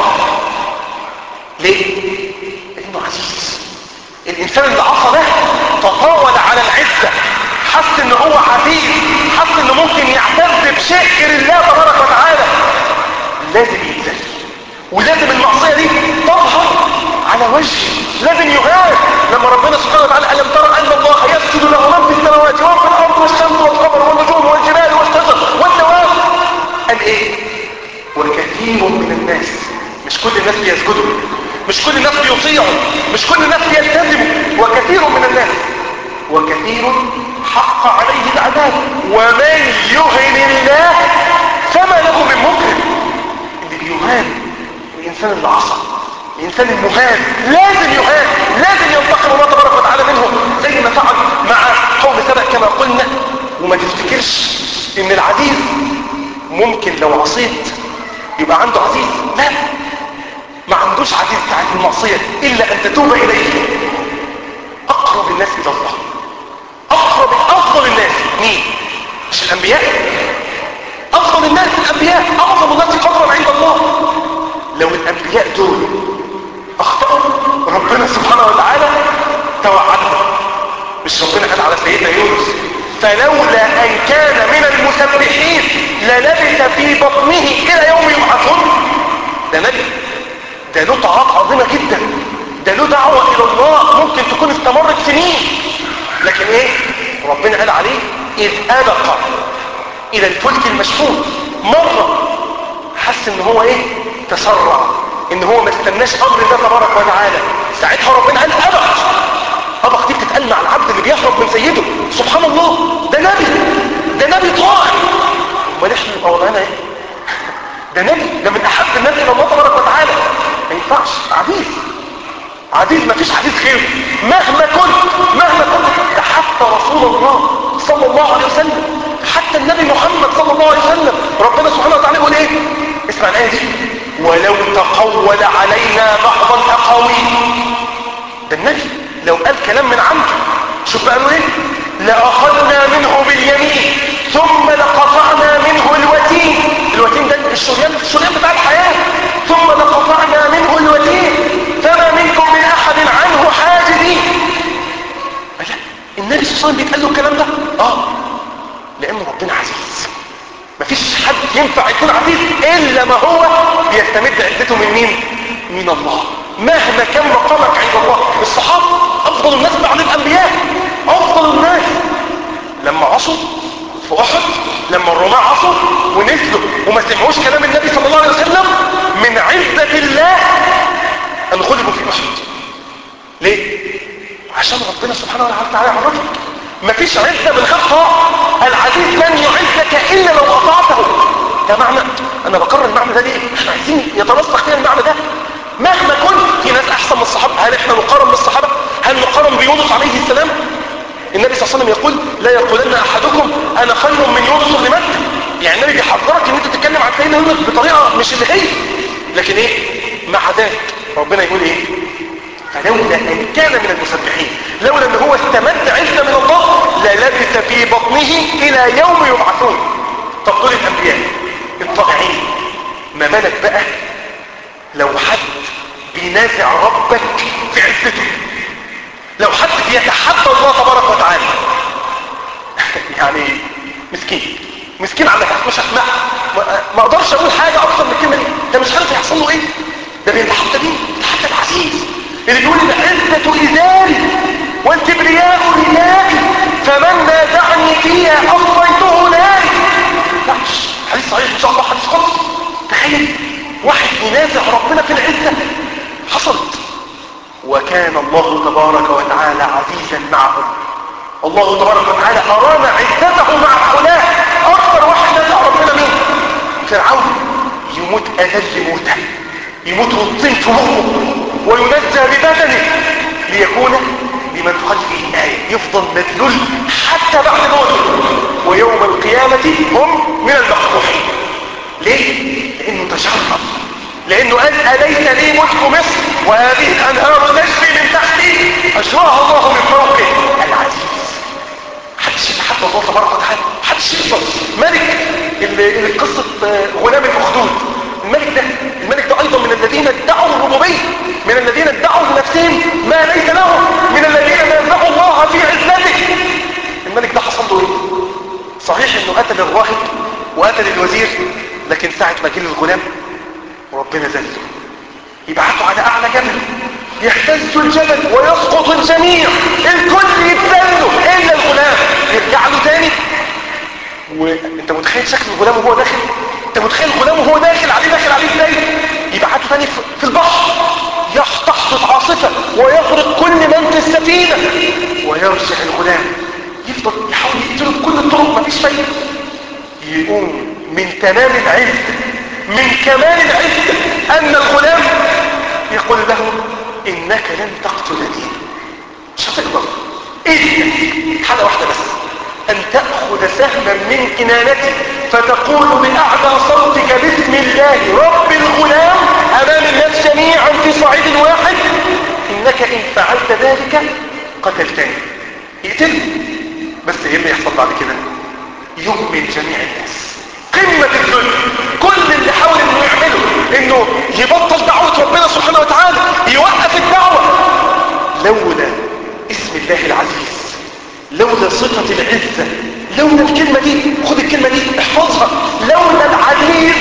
ليه؟ لأنه عزيز الإنسان اللي عصى ده تطاول على العزة حس إن هو عزيز حس إنه ممكن يعتز بشيء غير الله تبارك وتعالى لازم يتذل ولازم المعصية دي تظهر على وجهه لازم يهان لما ربنا سبحانه وتعالى ألم ترى أن الله يسجد له من في السماوات وفي الأرض والشمس والقمر والنجوم والجبال والشجر والدواب قال إيه وكثير من الناس مش كل الناس بيسجدوا مش كل الناس بيطيعوا مش كل الناس بيلتزموا وكثير من الناس وكثير حق عليه العذاب ومن يهن الله فما له من مكرم اللي بيهان الإنسان اللي عصى الإنسان المهان لازم يهان لازم ينتقم الله تبارك وتعالى منه زي ما فعل مع قوم سبأ كما قلنا وما تفتكرش ان العزيز ممكن لو عصيت يبقى عنده عزيز لا ما عندوش عزيز ساعة المعصية إلا أن تتوب إليه أقرب الناس إلى الله أقرب أفضل الناس مين؟ مش الأنبياء أفضل الناس الأنبياء أعظم الناس قدرا عند الله لو الأنبياء دول أخطأوا ربنا سبحانه وتعالى توعدهم مش ربنا قال على سيدنا يونس فلولا أن كان من المسبحين للبث في بطنه إلى يوم يبعثون ده نبي ده له طاعات عظيمة جدا ده له دعوة إلى الله ممكن تكون استمرت سنين لكن إيه ربنا قال عليه إذ أبق إلى الفلك المشحون مرة حس إن هو إيه تسرع إن هو ما استناش أمر الله تبارك وتعالى ساعتها ربنا قال أبق أبق دي بتتقال مع العبد اللي بيهرب من سيده سبحان الله ده نبي ده نبي طائع امال احنا نبقى وضعنا ايه ده نبي ده من احب الناس الى الله تبارك وتعالى ما ينفعش عزيز عزيز ما فيش عزيز خير مهما كنت مهما كنت ده حتى رسول الله صلى الله عليه وسلم حتى النبي محمد صلى الله عليه وسلم ربنا سبحانه وتعالى يقول ايه اسمع الايه دي ولو تقول علينا بعض الاقاويل ده النبي لو قال كلام من عنده شوف قالوا ايه لأخذنا منه باليمين ثم لقطعنا منه الوتين الوتين ده الشريان الشريان بتاع الحياة ثم لقطعنا منه الوتين فما منكم من احد عنه حاجزين لا النبي صلى الله عليه وسلم بيتقال له الكلام ده اه لان ربنا عزيز مفيش حد ينفع يكون عزيز الا ما هو بيستمد عزته من مين من الله مهما كان مقامك عند الله الصحابة افضل الناس بعد الانبياء افضل الناس لما عصوا في احد لما الرماة عصوا ونزلوا وما سمعوش كلام النبي صلى الله عليه وسلم من عزة الله ان غلبوا في احد ليه عشان ربنا سبحانه وتعالى يعرفك مفيش عزة من غير طاعة العزيز لن يعزك الا لو اطعته ده معنى انا بكرر المعنى ده ليه احنا عايزين يترسخ فينا المعنى ده مهما كنت في ناس احسن من الصحابة هل احنا نقارن بالصحابة هل نقارن بيونس عليه السلام النبي صلى الله عليه وسلم يقول لا يقولن احدكم انا خير من يونس بن مكة يعني النبي بيحذرك ان انت تتكلم عن سيدنا يونس بطريقة مش اللي هي لكن ايه مع ذلك ربنا يقول ايه فلولا ان كان من المسبحين لولا ان هو استمد عزة من الله للبث في بطنه الى يوم يبعثون طب دول الانبياء الطائعين ما بالك بقى لو حد بينازع ربك في عزته لو حد بيتحدى الله تبارك وتعالى يعني مسكين مسكين على مش ما, ما اقدرش اقول حاجه اكتر من الكلمه دي ده مش عارف يحصل له ايه ده بيتحدى مين بيتحدى العزيز اللي بيقول العزه ازاري والكبرياء ردائي فمن نازعني فيها افضيته ناري لا حديث صحيح ان شاء الله حديث قدسي تخيل واحد ينازع ربنا في العزه حصلت وكان الله تبارك وتعالى عزيزا معهم الله تبارك وتعالى أرانا عزته مع هؤلاء أكثر واحد نزع ربنا مين فرعون يموت أذل موته يموت والطين في بطنه وينجى ببدنه ليكون لمن خلفه آية يفضل مذلول حتى بعد موته ويوم القيامة هم من المقبوحين ليه؟ لأنه تشرف لأنه قال أليس لي ملك مصر وهذه الأنهار تجري من تحتي أجراها الله من فوقه العزيز محدش يتحدى الله تبارك وتعالى محدش يقدر ملك اللي قصة غلام المخدود الملك ده الملك ده أيضا من الذين ادعوا الربوبية من الذين ادعوا لنفسهم ما ليس لهم من الذين نازعوا الله في عزته الملك ده حصل له ايه صحيح انه قتل الراهب وقتل الوزير لكن ساعة ما جه الغلام وربنا ذله يبعثوا على اعلى جبل يهتز الجبل ويسقط الجميع الكل يتذلوا الا الغلام يرجع له تاني وانت متخيل شكل الغلام وهو داخل انت متخيل الغلام وهو داخل عليه داخل عليه ازاي يبعته تاني في البحر يحتحط عاصفة ويغرق كل من في السفينة ويرجع الغلام يفضل يحاول يقتله بكل الطرق مفيش فايدة يقوم من تمام العزة من كمال العزة ان الغلام يقول له انك لن تقتلني مش هتقدر ايه حاجة واحدة بس ان تأخذ سهما من كنانتي فتقول بأعلى صوتك باسم الله رب الغلام امام الناس جميعا في صعيد واحد انك ان فعلت ذلك قتلتني يقتلني بس ايه اللي يحصل بعد كده يؤمن جميع الناس قمة الذل كل اللي حاول انه يعمله انه يبطل دعوة ربنا سبحانه وتعالى يوقف الدعوة لولا اسم الله العزيز لولا صفة العزة لولا الكلمة دي خد الكلمة دي احفظها لولا العزيز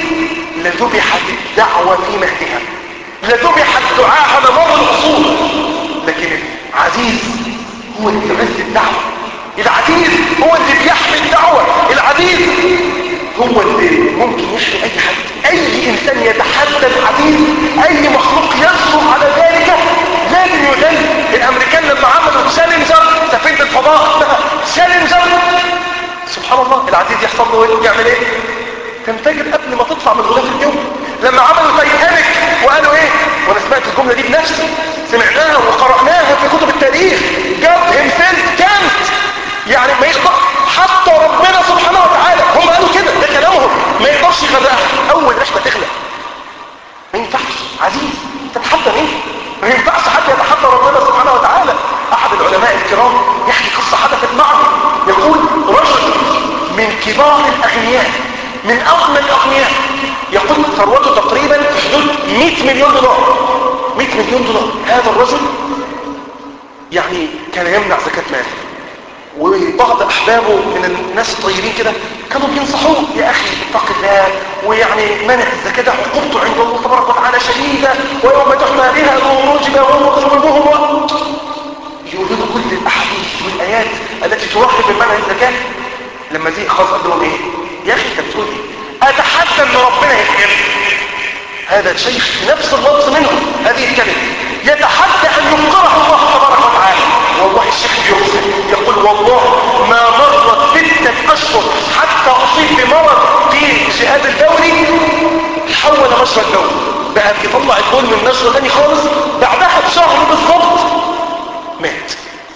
لذبحت الدعوة في مهدها لذبح الدعاء على مر الأصول لكن العزيز هو اللي يعز الدعوة العزيز هو اللي بيحمي الدعوة العزيز هو اللي ممكن يحمي اي حد اي انسان يتحدى العزيز اي مخلوق يصبر على ذلك لازم يذل الامريكان لما عملوا تشالنجر سفينة الفضاء تشالنجر سبحان الله العزيز يحصل له ايه يعمل ايه تنفجر قبل ما تطلع من غلاف الجو لما عملوا تايتانيك وقالوا ايه وانا سمعت الجملة دي بنفسي سمعناها وقرأناها في كتب التاريخ جاب همسنت كانت يعني ما يقدر حتى ربنا سبحانه وتعالى هم قالوا كده ده كلامهم ما يقدرش يغرقها اول رحلة تغلق ما ينفعش عزيز تتحدى مين ما ينفعش حد يتحدى ربنا سبحانه وتعالى احد العلماء الكرام يحكي قصة حدثت معه يقول رجل من كبار الاغنياء من اغنى الاغنياء يقول ثروته تقريبا في حدود 100 مليون دولار 100 مليون دولار هذا الرجل يعني كان يمنع زكاة ماله وبعض احبابه من الناس الطيبين كده كانوا بينصحوه يا اخي اتق الله ويعني منع الزكاة ده عقوبته عند الله تبارك وتعالى شديدة ويوم تحمى بها ظهور جباههم وقلوبهم يقولوا له كل الاحاديث والايات التي ترحب بمنع الزكاة لما زي خلاص قال لهم ايه يا اخي انت بتقول ايه اتحدى ان ربنا يحكم هذا الشيخ نفس اللفظ منه هذه الكلمة يتحدى ان ينكره الله تبارك وتعالى والله الشيخ بيقسم يقول والله ما مرت ستة اشهر حتى اصيب بمرض في الجهاز الدوري حول مجرى الدوري بقى بيطلع البول من مجرى تاني خالص بعدها بشهر بالضبط مات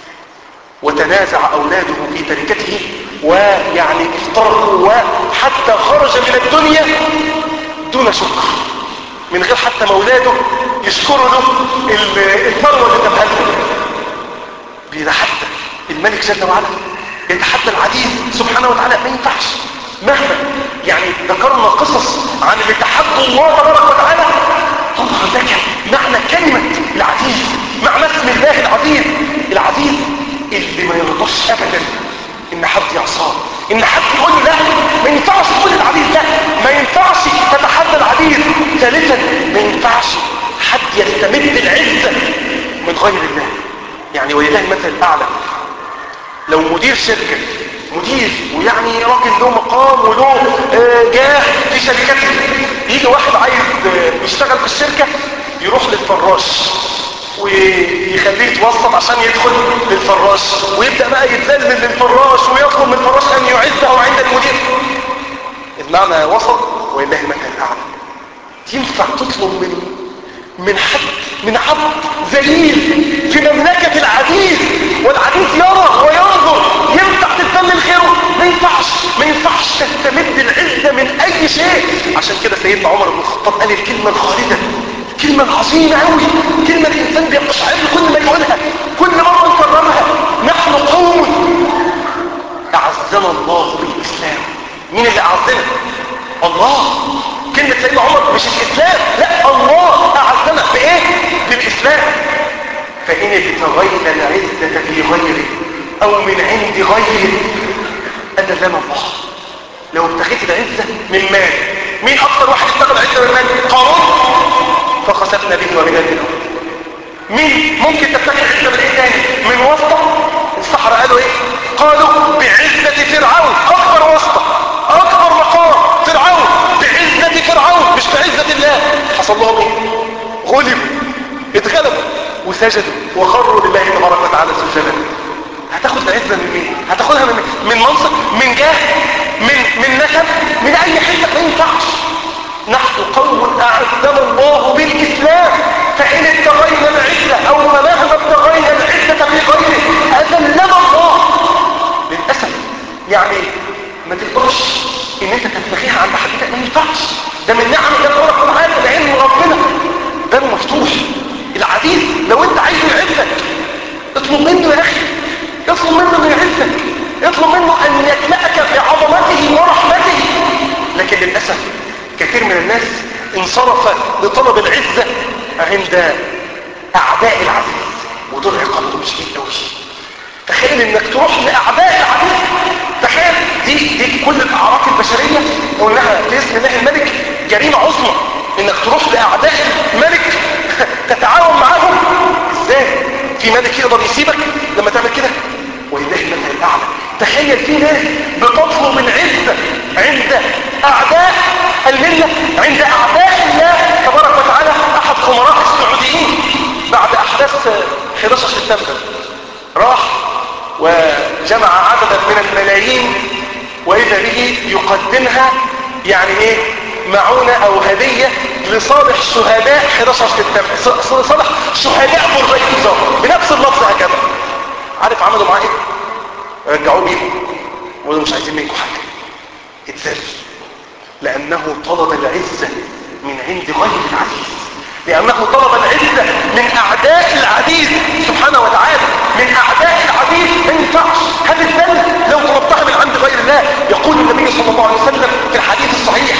وتنازع اولاده في تركته ويعني افترقوا وحتى خرج من الدنيا دون شكر من غير حتى مولاده يشكروا له الثروه اللي جابها له بيتحدى الملك جل وعلا يتحدى العزيز سبحانه وتعالى ما ينفعش مهما يعني ذكرنا قصص عن اللي تحدوا الله تبارك وتعالى طبعا ده كان معنى كلمة العزيز معنى اسم الله العزيز العزيز اللي ما يرضاش ابدا ان حد يعصاه ان حد يقول له لا ما ينفعش تقول العزيز لا ما ينفعش تتحدى العزيز ثالثا ما ينفعش حد يستمد العزة من غير الله يعني ولله المثل الاعلى لو مدير شركة مدير ويعني راجل له مقام وله آه، جاه في شركته يجي واحد عايز آه، يشتغل في الشركة يروح للفراش ويخليه يتوسط عشان يدخل للفراش ويبدأ بقى يتذلل للفراش ويطلب من الفراش ان يعزه عند المدير المعنى وسط ولله المثل الاعلى ينفع تطلب من من حد من عبد ذليل في مملكة العزيز والعزيز يرى وينظر ينفع تتذلل خيره ما ينفعش ما ينفعش تستمد العزة من اي شيء عشان كده سيدنا عمر بن الخطاب قال الكلمة الخالدة الكلمة العظيمة قوي كلمة الانسان بيقشعر كل ما يقولها كل مرة نكررها نحن قوم اعزنا الله بالاسلام مين اللي اعزنا الله كلمة سيدنا عمر مش الاسلام لا الله اعزنا بايه بالاسلام فان ابتغينا العزة في غيره او من عند غيره اذلنا الله لو ابتغيت العزة من مال مين اكتر واحد ابتغى العزة من مال قارون فخسفنا به وبدل الارض مين ممكن تبتغي العزة من ايه تاني من واسطة الصحراء قالوا ايه قالوا بعزة فرعون اكبر واسطة اكبر مقام فرعون بعزة فرعون مش بعزة الله حصل لهم ايه غلبوا اتغلبوا وسجدوا وخروا لله تبارك وتعالى سجدا هتاخد العزة من مين هتاخدها من من منصب من جاه من من نسب من اي حته ما ينفعش نحن قوم اعزنا الله بالاسلام فان ابتغينا العزه او مهما ابتغينا العزه في غيره اذلنا الله للاسف يعني ما تقدرش ان انت تبتغيها عند حد ما ينفعش ده من نعم الله تبارك وتعالى لعلم ربنا ده مفتوح العزيز لو انت عايز يعزك اطلب منه يا اخي اطلب منه انه يعزك اطلب منه ان يكلأك بعظمته ورحمته لكن للأسف كثير من الناس انصرف لطلب العزة عند اعداء العزيز ودول عقابهم شديد قوي تخيل انك تروح لاعداء العزيز تخيل دي دي كل الاعراض البشريه قلناها باسم الله الملك جريمه عظمى انك تروح لاعداء الملك تتعاون معاهم ازاي في ملك يقدر يسيبك لما تعمل كده ولله المثل الاعلى تخيل في ناس بتطلب العزه عند اعداء المله عند اعداء الله تبارك وتعالى احد خمراء السعوديين بعد احداث 11 سبتمبر راح وجمع عددا من الملايين واذا به يقدمها يعني ايه معونة او هدية لصالح شهداء 11 سبتمبر لصالح شهداء برج النظام بنفس اللفظ هكذا عارف عملوا معاه ايه رجعوه بيهم وقالوا مش عايزين منكم حاجة اتذل لانه طلب العزة من عند غير العزيز لأنه طلب العزة من أعداء العزيز سبحانه وتعالى من أعداء العزيز ما ينفعش هذا الذل لو طلبتها من عند غير الله يقول النبي صلى الله عليه وسلم في الحديث الصحيح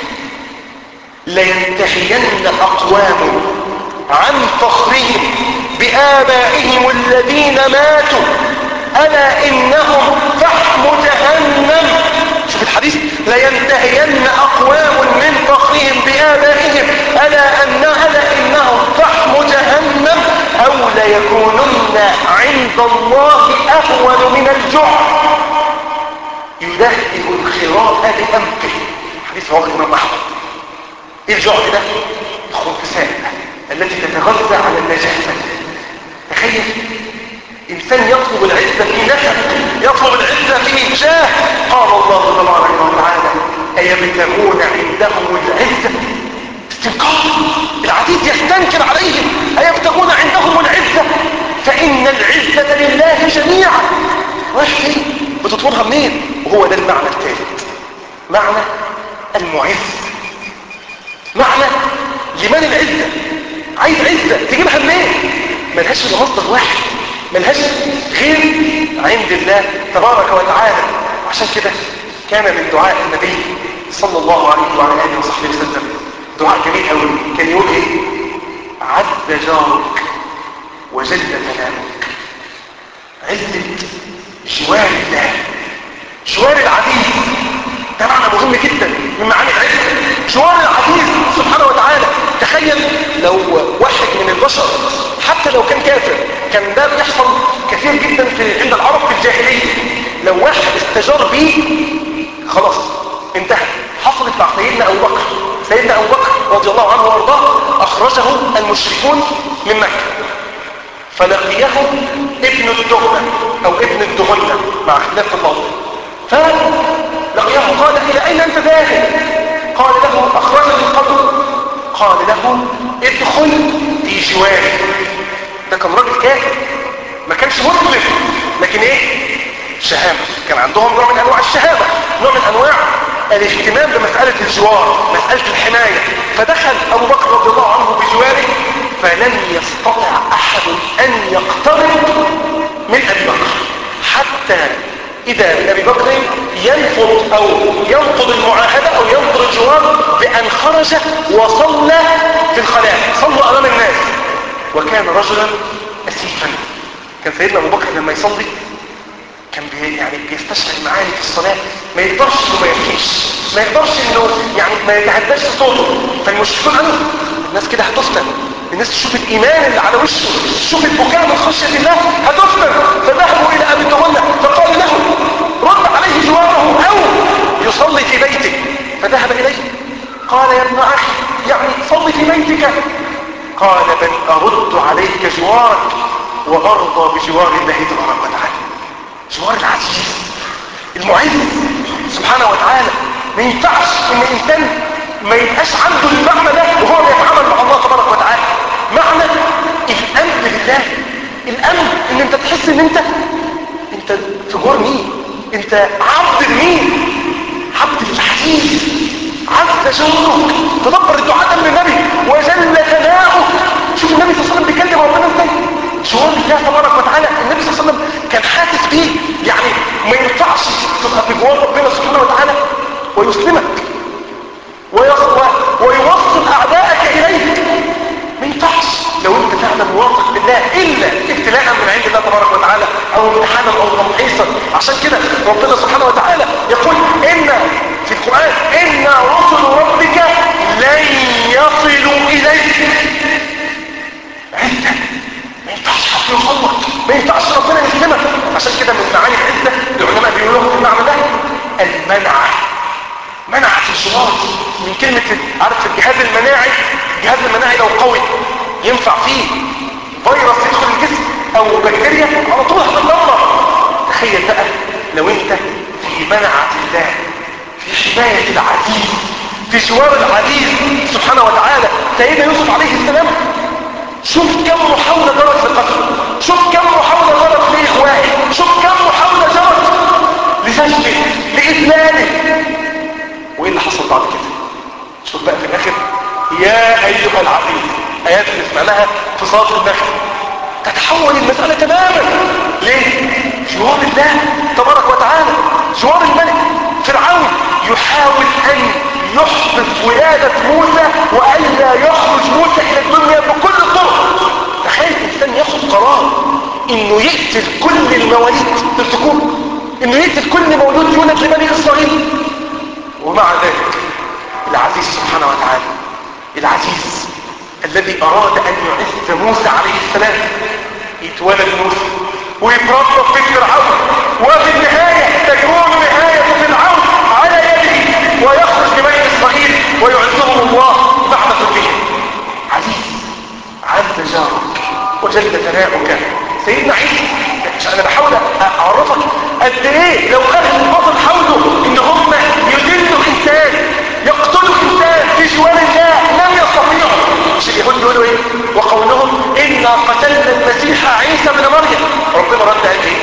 لينتهين أقوام عن فخرهم بآبائهم الذين ماتوا ألا إنهم فحم جهنم شوف الحديث لينتهين أقوام من فخرهم بآبائهم ألا أن ألا إنهم فحم جهنم أو ليكونن عند الله أهون من الجوع يدهئ الخراء بأنفه حديث رواه الإمام أحمد إيه الجوع ده؟ الخنفساء التي تتغذى على النجاسة تخيل إنسان يطلب العزة في نسب يطلب العزة في جاه قال الله تبارك وتعالى أيبتغون عندهم العزة استنكار العزيز يستنكر عليهم أيبتغون عندهم العزة فإن العزة لله جميعا رايح فين بتطلبها منين وهو ده المعنى الثالث معنى المعز معنى لمن العزة عايز عزة تجيبها منين ملهاش الا مصدر واحد ملهاش غير عند الله تبارك وتعالى عشان كده كان من دعاء النبي صلى الله عليه وعلى اله وصحبه وسلم دعاء جميل قوي كان يقول ايه عز جارك وجل ثناؤك عزة جوار الله جوار العزيز ده معنى مهم جدا من معاني العزة جوار العزيز سبحانه وتعالى تخيل لو واحد من البشر حتى لو كان كافر كان ده بيحصل كثير جدا في عند العرب في الجاهلية لو واحد استجار بيه خلاص انتهى حصلت مع سيدنا ابو بكر سيدنا ابو بكر رضي الله عنه وارضاه اخرجه المشركون من مكة فلقيه ابن الدغنة او ابن الدغنة مع اختلاف اللفظ فلقيه قال الى اين انت ذاهب قال له اخرجني القبر قال له ادخل في جواري ده كان راجل كافر ما كانش مسلم لكن ايه شهامة كان عندهم نوع من انواع الشهامة نوع من انواع الاهتمام بمسألة الجوار مسألة الحماية فدخل ابو بكر رضي الله عنه بجواره فلم يستطع احد ان يقترب من ابي بكر حتى اذا ابي بكر ينفض او ينقض المعاهدة او ينقض الجوار بان خرج وصلى في الخلاء صلى امام الناس وكان رجلا اسيفا كان سيدنا ابو بكر لما يصلي كان بي يعني بيستشعر معاني في الصلاة ما يقدرش انه ما يبكيش ما يقدرش انه يعني ما يتعداش صوته فالمشركون قالوا الناس كده هتفتن الناس تشوف الايمان اللي على وشه تشوف البكاء من خشية الله هتفتن فذهبوا الى ابي الدغنة فقال له رد عليه جواره او يصلي في بيته فذهب اليه قال يا ابن اخي يعني صلي في بيتك قال بل ارد عليك جوارك وارضى بجوار الله تبارك وتعالى جوار العزيز المعز سبحانه وتعالى ما ينفعش ان الانسان ما يبقاش عنده المعنى ده وهو بيتعامل مع الله تبارك وتعالى معنى الامن بالله الامن ان انت تحس ان انت انت في جوار مين انت عبد لمين عبد للعزيز عز جارك تدبر الدعاء ده من النبي وجل ثناؤه شوف النبي صلى الله عليه وسلم بيكلم ربنا ازاي جوار الله تبارك وتعالى النبي صلى الله عليه وسلم كان حاسس بيه يعني ما ينفعش تبقى في جوار ربنا سبحانه وتعالى ويسلمك ويوصل اعدائك اليك ما ينفعش لو انت فعلا واثق بالله الا ابتلاء من عند الله تبارك وتعالى او امتحانا او تمحيصا عشان كده ربنا سبحانه وتعالى يقول ان في القران ان رسل ربك لن يصلوا اليك عندك ما ينفعش حد يوصلك ما ينفعش ربنا يسلمك عشان كده من معاني العزه العلماء بيقولوا في المعنى ده المنع منعت الشرار من كلمة عارف الجهاز المناعي الجهاز المناعي لو قوي ينفع فيه فيروس يدخل الجسم او بكتيريا على طول هتتدمر تخيل بقى لو انت في منعة الله في حماية العزيز في جوار العزيز سبحانه وتعالى سيدنا يوسف عليه السلام شوف كم محاولة جرت لقتله شوف كم محاولة جرت لإخوائه شوف كم محاولة جرت لسجنه لإذلاله وايه اللي حصل بعد كده شوف بقى في الاخر يا ايها العزيز ايات اللي سمعناها في صلاه المغرب تتحول المساله تماما ليه جوار الله تبارك وتعالى جوار الملك فرعون يحاول ان يحبط ولاده موسى والا يخرج موسى الى الدنيا بكل الطرق تخيل الانسان ياخد قرار انه يقتل كل المواليد في الذكور انه يقتل كل مولود يولد لبني اسرائيل ومع ذلك العزيز سبحانه وتعالى العزيز الذي أراد أن يعز موسى عليه السلام يتولد موسى ويتربى في فرعون وفي النهاية تكون نهاية فرعون على يده ويخرج لبني إسرائيل ويعزهم الله بعد كلهم عزيز عز جارك وجل ثناؤك سيدنا عيسى عشان انا بحاول اعرفك قد ايه لو اهل الباطل حاولوا ان هم يذلوا انسان يقتلوا انسان في جوار الله لم يستطيعوا مش اليهود بيقولوا ايه وقولهم انا قتلنا المسيح عيسى بن مريم ربنا رد قال ايه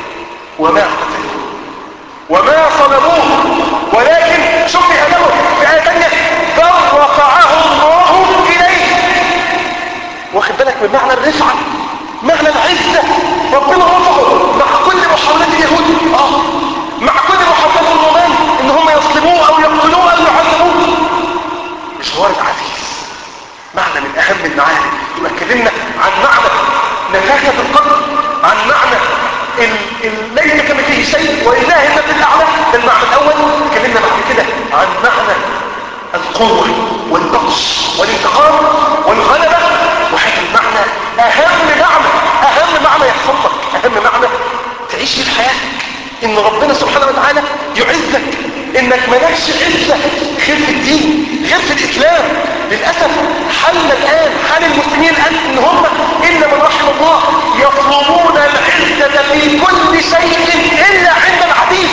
وما قتلوه وما صلبوه ولكن شبه له في ايه ثانيه بل رفعه الله اليه واخد بالك من معنى الرفعه معنى العزة وربنا رفعه مع كل محاولات اليهود اه مع كل محاولات الرومان ان هم يصلبوه او يقتلوه او يعذبوه مش وارد عزيز معنى من اهم المعاني يبقى اتكلمنا عن معنى نفاكة القلب عن معنى ال... ال... ليس كمثله شيء ولله المثل الاعلى ده المعنى الاول اتكلمنا بعد كده عن معنى القوة والبطش والانتقام والغلبة وهذا المعنى اهم معنى اهم معنى يحصل لك اهم معنى تعيش في حياتك ان ربنا سبحانه وتعالى يعزك انك مالكش عزة غير في الدين غير في الاسلام للأسف حالنا الان حال المسلمين الان ان هم الا من رحم الله يطلبون العزة في كل شيء الا عند العبيد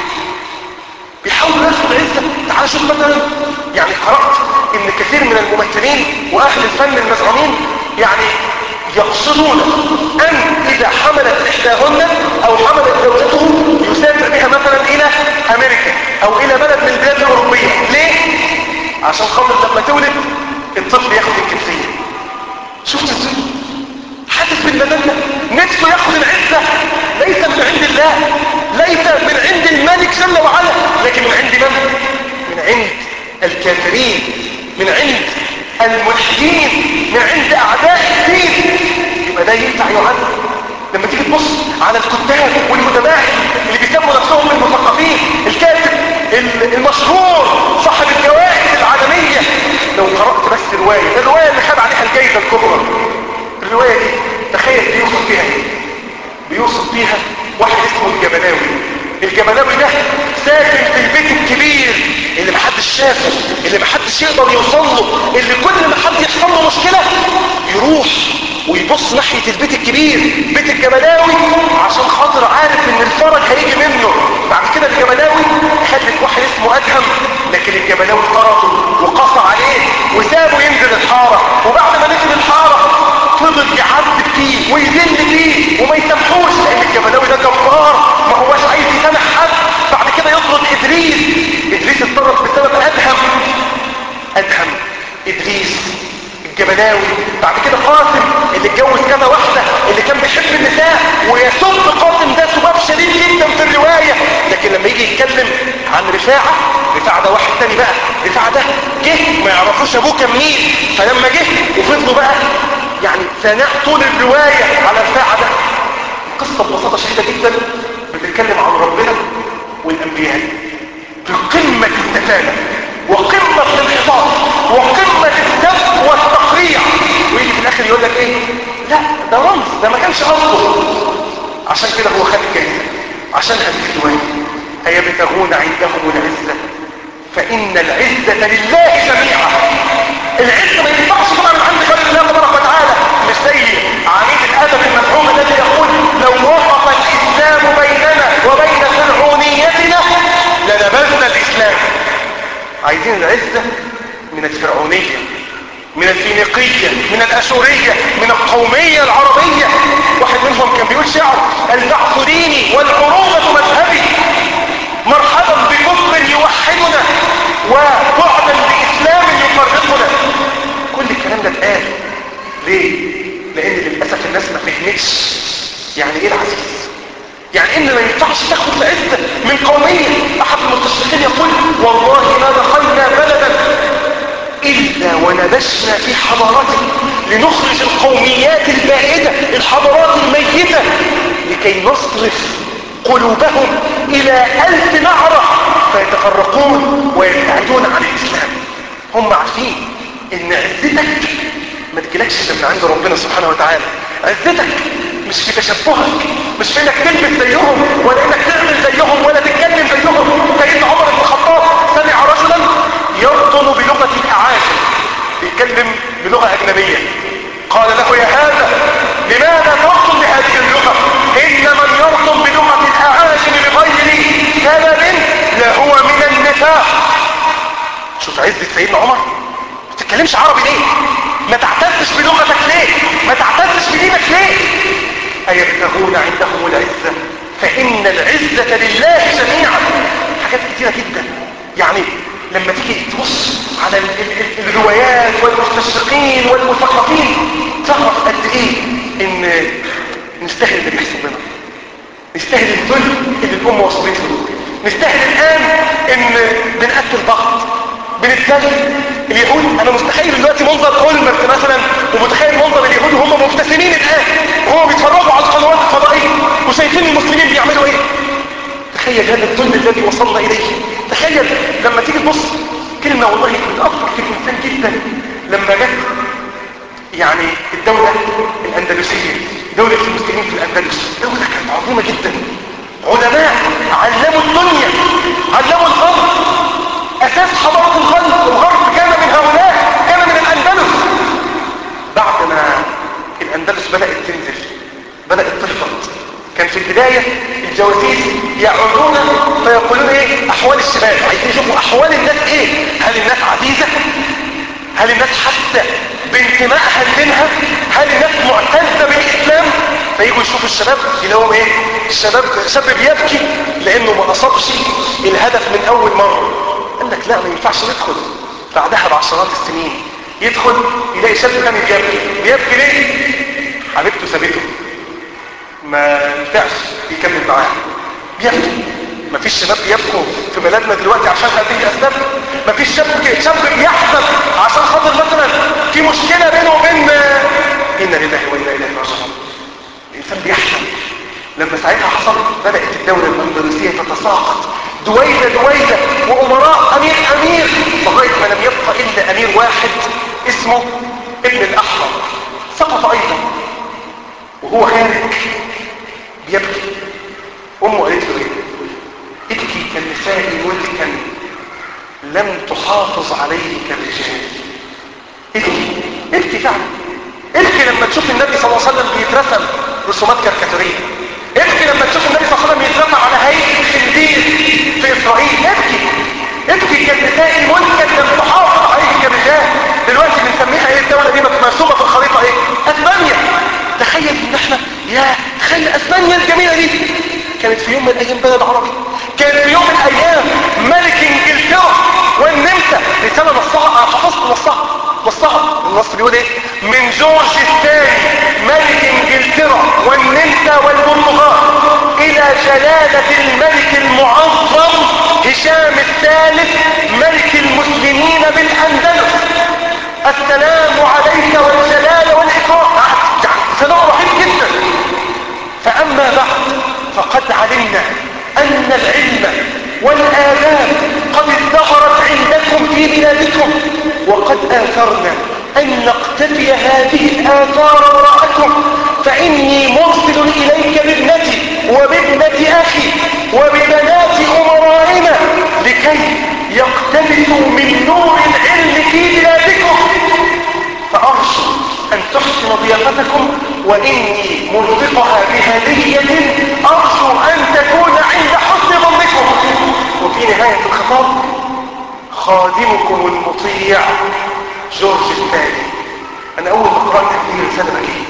بيحاولوا ياخدوا العزة تعال شوف مثلا يعني قرأت ان كثير من الممثلين واهل الفن المزعومين يعني يقصدون ان اذا حملت احداهن او حملت زوجته يسافر بها مثلا الى امريكا او الى بلد من البلاد الاوروبية ليه؟ عشان خاطر لما تولد الطفل ياخد الجنسية شفت ازاي؟ حاسس بالمذلة نفسه ياخد العزة ليس من عند الله ليس من عند الملك جل وعلا لكن من عند من؟ من عند الكافرين من عند الملحدين من عند اعداء الدين يبقى ده ينفع يعد لما تيجي تبص على الكتاب والادباء اللي بيسموا نفسهم المثقفين الكاتب المشهور صاحب الجوائز العالمية لو قرأت بس رواية الرواية اللي خد عليها الجائزة الكبرى الرواية دي تخيل بيوصف فيها ايه بيوصف فيها واحد اسمه الجبلاوي الجبلاوي ده ساكن في البيت الكبير اللي محدش شافه اللي محدش يقدر يوصل له اللي كل ما حد يحصل له مشكلة يروح ويبص ناحية البيت الكبير بيت الجبلاوي عشان خاطر عارف ان الفرج هيجي منه بعد كده الجبلاوي خلت واحد اسمه ادهم لكن الجبلاوي طرده وقصى عليه وسابه ينزل الحارة وبعد ما نزل الحارة فضل يعذب فيه ويذل فيه وما يسامحوش لان الجبلاوي ده جبار ما هواش عايز يسامح حد بعد كده يطرد ادريس ادريس اتطرد بسبب ادهم ادهم ادريس الجبلاوي بعد كده قاسم اللي اتجوز كذا واحدة اللي كان بيحب النساء ويسب قاسم ده سباب شديد جدا في الرواية لكن لما يجي يتكلم عن رفاعة رفاعة ده واحد تاني بقى رفاعة ده جه ما يعرفوش ابوه كان مين فلما جه وفضلوا بقى يعني ثناء طول الرواية على رفاعة ده القصة ببساطة شديدة جدا بتتكلم عن ربنا والانبياء بقمة التفانة وقمة الانحطاط وقمة الذب والتقريع ويجي في الاخر يقول لك ايه لا ده رمز ده ما كانش قصده عشان كده هو خد الجائزة عشان هذه الرواية هيبتغون عندهم العزة فإن العزة لله جميعا العزة ما ينفعش طبعا من عند خلق الله تبارك وتعالى مش زي عميد الأدب المفهوم الذي يقول لو وقف الإسلام بيننا وبين فرعونيتنا لنبذنا الإسلام عايزين العزة من الفرعونية من الفينيقية من الأشورية من القومية العربية واحد منهم كان بيقول شعر البعث ديني والعروبة مذهبي مرحبا بكفر يوحدنا وبعدا بإسلام يفرقنا كل الكلام ده اتقال ليه؟ لأن للأسف الناس ما فهمتش يعني ايه العزيز يعني ان ما ينفعش تاخد العزة من قومية احد المستشرقين يقول والله ما دخلنا بلدا الا ونبشنا في حضارته لنخرج القوميات البائدة الحضارات الميتة لكي نصرف قلوبهم الى الف نعرة فيتفرقون ويبتعدون عن الاسلام هم عارفين ان عزتك ما تجيلكش الا من عند ربنا سبحانه وتعالى عزتك مش في تشبهك مش في انك تلبس زيهم ولا انك تعمل زيهم ولا تتكلم زيهم سيدنا عمر بن الخطاب سمع رجلا يرطن بلغة الاعاجم بيتكلم بلغة اجنبية قال له يا هذا لماذا ترطن بهذه اللغة ان من يرطن بلغة الاعاجم بغير سبب لهو من النفاق شوف عزة سيدنا عمر ما تتكلمش عربي ليه ما تعتزش بلغتك ليه ما تعتزش بدينك ليه أيبتغون عندهم العزة فإن العزة لله جميعا حاجات كتيرة جدا يعني لما تيجي تبص على ال ال ال الروايات والمستشرقين والمثقفين تعرف قد ايه ان نستاهل اللي بيحصل لنا نستاهل الذل اللي الامه وصلت له نستاهل الان ان بنقتل بعض بنتذل اليهود انا مستحيل دلوقتي منظر اولمرت مثلا ومتخيل منظر اليهود وهم مبتسمين الان وهم بيتفرجوا على القنوات الفضائيه وشايفين المسلمين بيعملوا ايه تخيل هذا الذل الذي وصلنا اليه تخيل لما تيجي تبص كلمه والله بتاثر في الانسان جدا لما جت يعني الدولة الأندلسية دولة المسلمين في الأندلس دولة كانت عظيمة جدا علماء علموا الدنيا علموا الغرب أساس حضارة الغرب الغرب كان من هؤلاء كان من الأندلس بعد ما الأندلس بدأت تنزل بدأت تهبط كان في البداية الجواسيس يعودون فيقولون ايه احوال الشباب عايزين يشوفوا احوال الناس ايه هل الناس عزيزة هل الناس حتى بانتمائها لدينها هل الناس معتزة بالإسلام فيجوا يشوفوا الشباب يلاقوا ايه الشباب شاب بيبكي لانه ما اصابش الهدف من اول مرة قال لك لا ما ينفعش ندخل بعدها بعشرات السنين يدخل يلاقي شاب تاني بيبكي بيبكي ليه حبيبته سابته ما ينفعش يكمل معاه بيبكي مفيش شباب بيبكوا في بلدنا دلوقتي عشان هذه الاسباب مفيش شاب شاب بيحزن عشان خاطر مثلا في مشكله بينه وبين انا لله وانا اليه راجعون الانسان بيحزن لما ساعتها حصل بدات الدوله الاندلسيه تتساقط دويله دويله وامراء امير امير لغايه ما لم يبقى الا امير واحد اسمه ابن الاحمر سقط ايضا وهو خارج بيبكي امه قالت له ايه ابكي كالنساء ملكا لم تحافظ عليه كالرجال ابكي ابكي فعلا ابكي لما تشوف النبي صلى الله عليه وسلم بيترسم رسومات كاريكاتوريه ابكي لما تشوف النبي صلى الله عليه وسلم يترسم على هيئه خنزير في اسرائيل ابكي ابكي كالنساء ملكا لم تحافظ عليه كالرجال دلوقتي بنسميها ايه الدوله دي مرسومه في الخريطه ايه اسبانيا تخيل ان احنا يا تخيل اسبانيا الجميله دي كانت في يوم من الايام بلد عربي كان في يوم من الايام ملك انجلترا والنمسا رساله نصها انا حفظت نصها نصها النص بيقول ايه من جورج الثاني ملك انجلترا والنمسا والبرتغال الى جلاله الملك المعظم هشام الثالث ملك المسلمين بالاندلس السلام عليك والجلال والاكرام يعني سلام رحيم جدا فاما بعد فقد علمنا ان العلم والآداب قد ازدهرت عندكم في بلادكم وقد آثرنا أن نقتفي هذه الآثار وراءكم فإني مرسل إليك بابنتي وبابنة أخي وببنات أمرائنا لكي يقتبسوا من نور العلم في بلادكم فأرجو أن تحسن ضيافتكم وإني مرفقها بهدية أرجو أن تكون عند حسن ظنكم وفي نهاية الخطاب خادمكم المطيع جورج الثاني أنا أول ما قرأت هذه الرسالة بكيت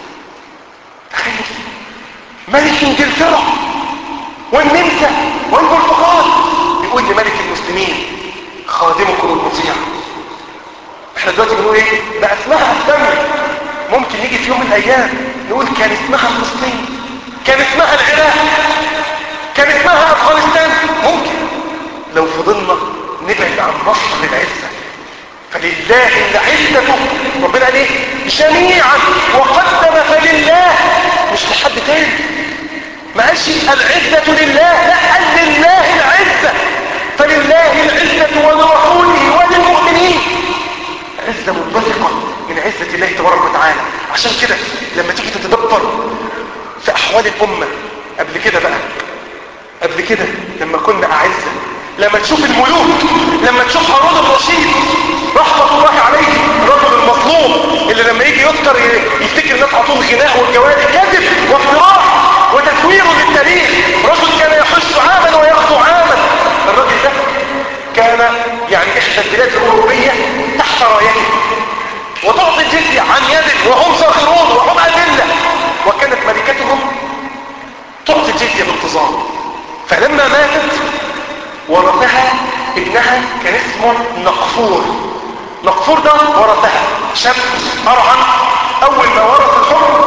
تخيل ملك إنجلترا والنمسا والبرتغال يقول لملك المسلمين خادمكم المطيع احنا دلوقتي بنقول ايه بقى اسمها اسبانيا ممكن نيجي في يوم من الايام نقول كان اسمها فلسطين كان اسمها العراق كان اسمها افغانستان ممكن لو فضلنا نبعد عن مصر للعزه فلله العزه ربنا قال ايه جميعا وقدم فلله مش لحد تاني ما قالش العزه لله لا قال لله العزه فلله العزه ولرسوله وللمؤمنين عزة منبثقة من عزة الله تبارك وتعالى عشان كده لما تيجي تتدبر في أحوال الأمة قبل كده بقى قبل كده لما كنا أعزة لما تشوف الملوك لما تشوف هارون الرشيد رحمة الله عليه الرجل المظلوم اللي لما يجي يذكر يفتكر الناس عطوه الغناء والجواري كذب وافتراء وتكوير للتاريخ رجل كان يحج عاما ويغزو عاما الراجل ده كان يعني احدى البلاد الاوروبيه تحت رايته وتعطي الجزيه عن يد وهم صاغرون وهم اذله وكانت ملكتهم تعطي الجزيه بانتظام فلما ماتت ورثها ابنها كان اسمه نقفور نقفور ده ورثها شاب ارعن اول ما ورث الحكم ارسل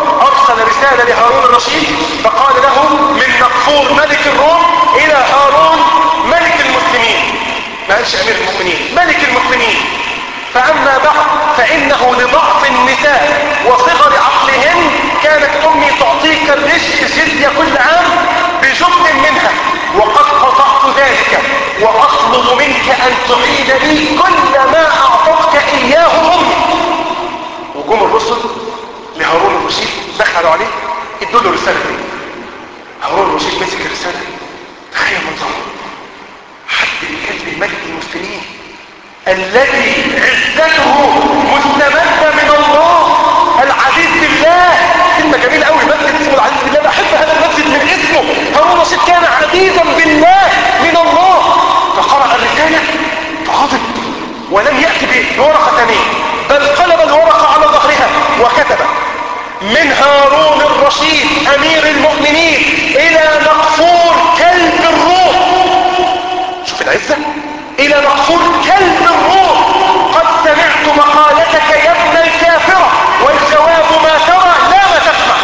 ارسل رسالة لهارون الرشيد فقال له من نقفور ملك الروم الى هارون ملك المسلمين ما قالش امير المؤمنين ملك المسلمين فاما بعد فانه لضعف النساء وصغر عقلهن كانت امي تعطيك الرزق جزية كل عام بجزء منها وقد قطعت ذلك واطلب منك ان تعيد لي كل ما اعطتك اياه امي وجم الرسل لهارون الرشيد دخلوا عليه ادوا له رسالة دي هارون الرشيد مسك الرسالة تخيل منظره حد بيكلم ملك المسلمين الذي عزته مستمدة من الله العزيز بالله كلمة جميلة قوي مسجد اسمه العزيز بالله بحب هذا المسجد من اسمه هارون الرشيد كان عزيزا بالله من الله فقرأ الرسالة فغضب ولم يأتي بورقة ثانية بل قلب الورقة على ظهرها وكتب من هارون الرشيد امير المؤمنين الى مقفور كلب الروح شوف العزة الى مقفور كلب الروح قد سمعت مقالتك يا ابن الكافرة والجواب ما ترى لا ما تسمع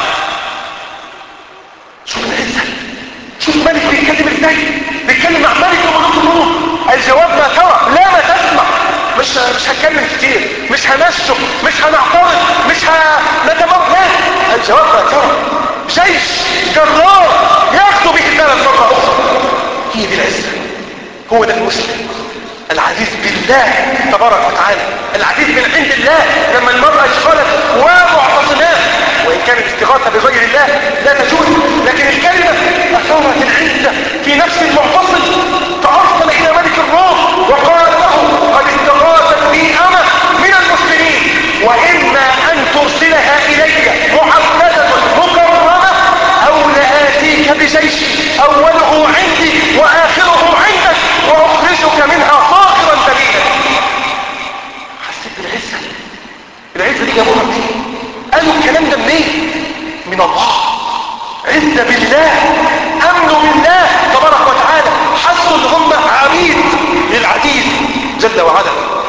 شوف العزة شوف ملك بيتكلم ازاي بيتكلم عن ملك ملوك الروم الجواب ما ترى لا ما تسمع مش مش هتكلم كتير مش هنشف مش هنعترض مش هنتمر لا الجواب ما ترى جيش جرار ياخذوا به البلد مرة أخرى هي دي العزة هو ده المسلم العزيز بالله تبارك وتعالى العزيز من عند الله لما المرأة اشغلت ومعتصمات وإن كانت استغاثة بغير الله لا تجوز لكن الكلمة أثارت العزة في نفس المعتصم فأرسل إلى ملك الروم وقال له قد استغاثت بي أنا من المسلمين وإما أن ترسلها إلي معززة مكرمة أو لآتيك بجيش أوله عندي وآخره عندك وأخرجك منها صاغرا دليلا حسيت بالعزة العزة دي جابوها منين قالوا الكلام ده منين من الله عزة بالله أمنوا بالله تبارك وتعالى حسوا ان هم عبيد للعزيز جل وعلا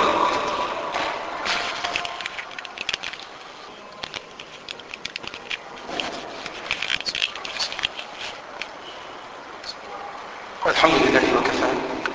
الحمد لله وكفى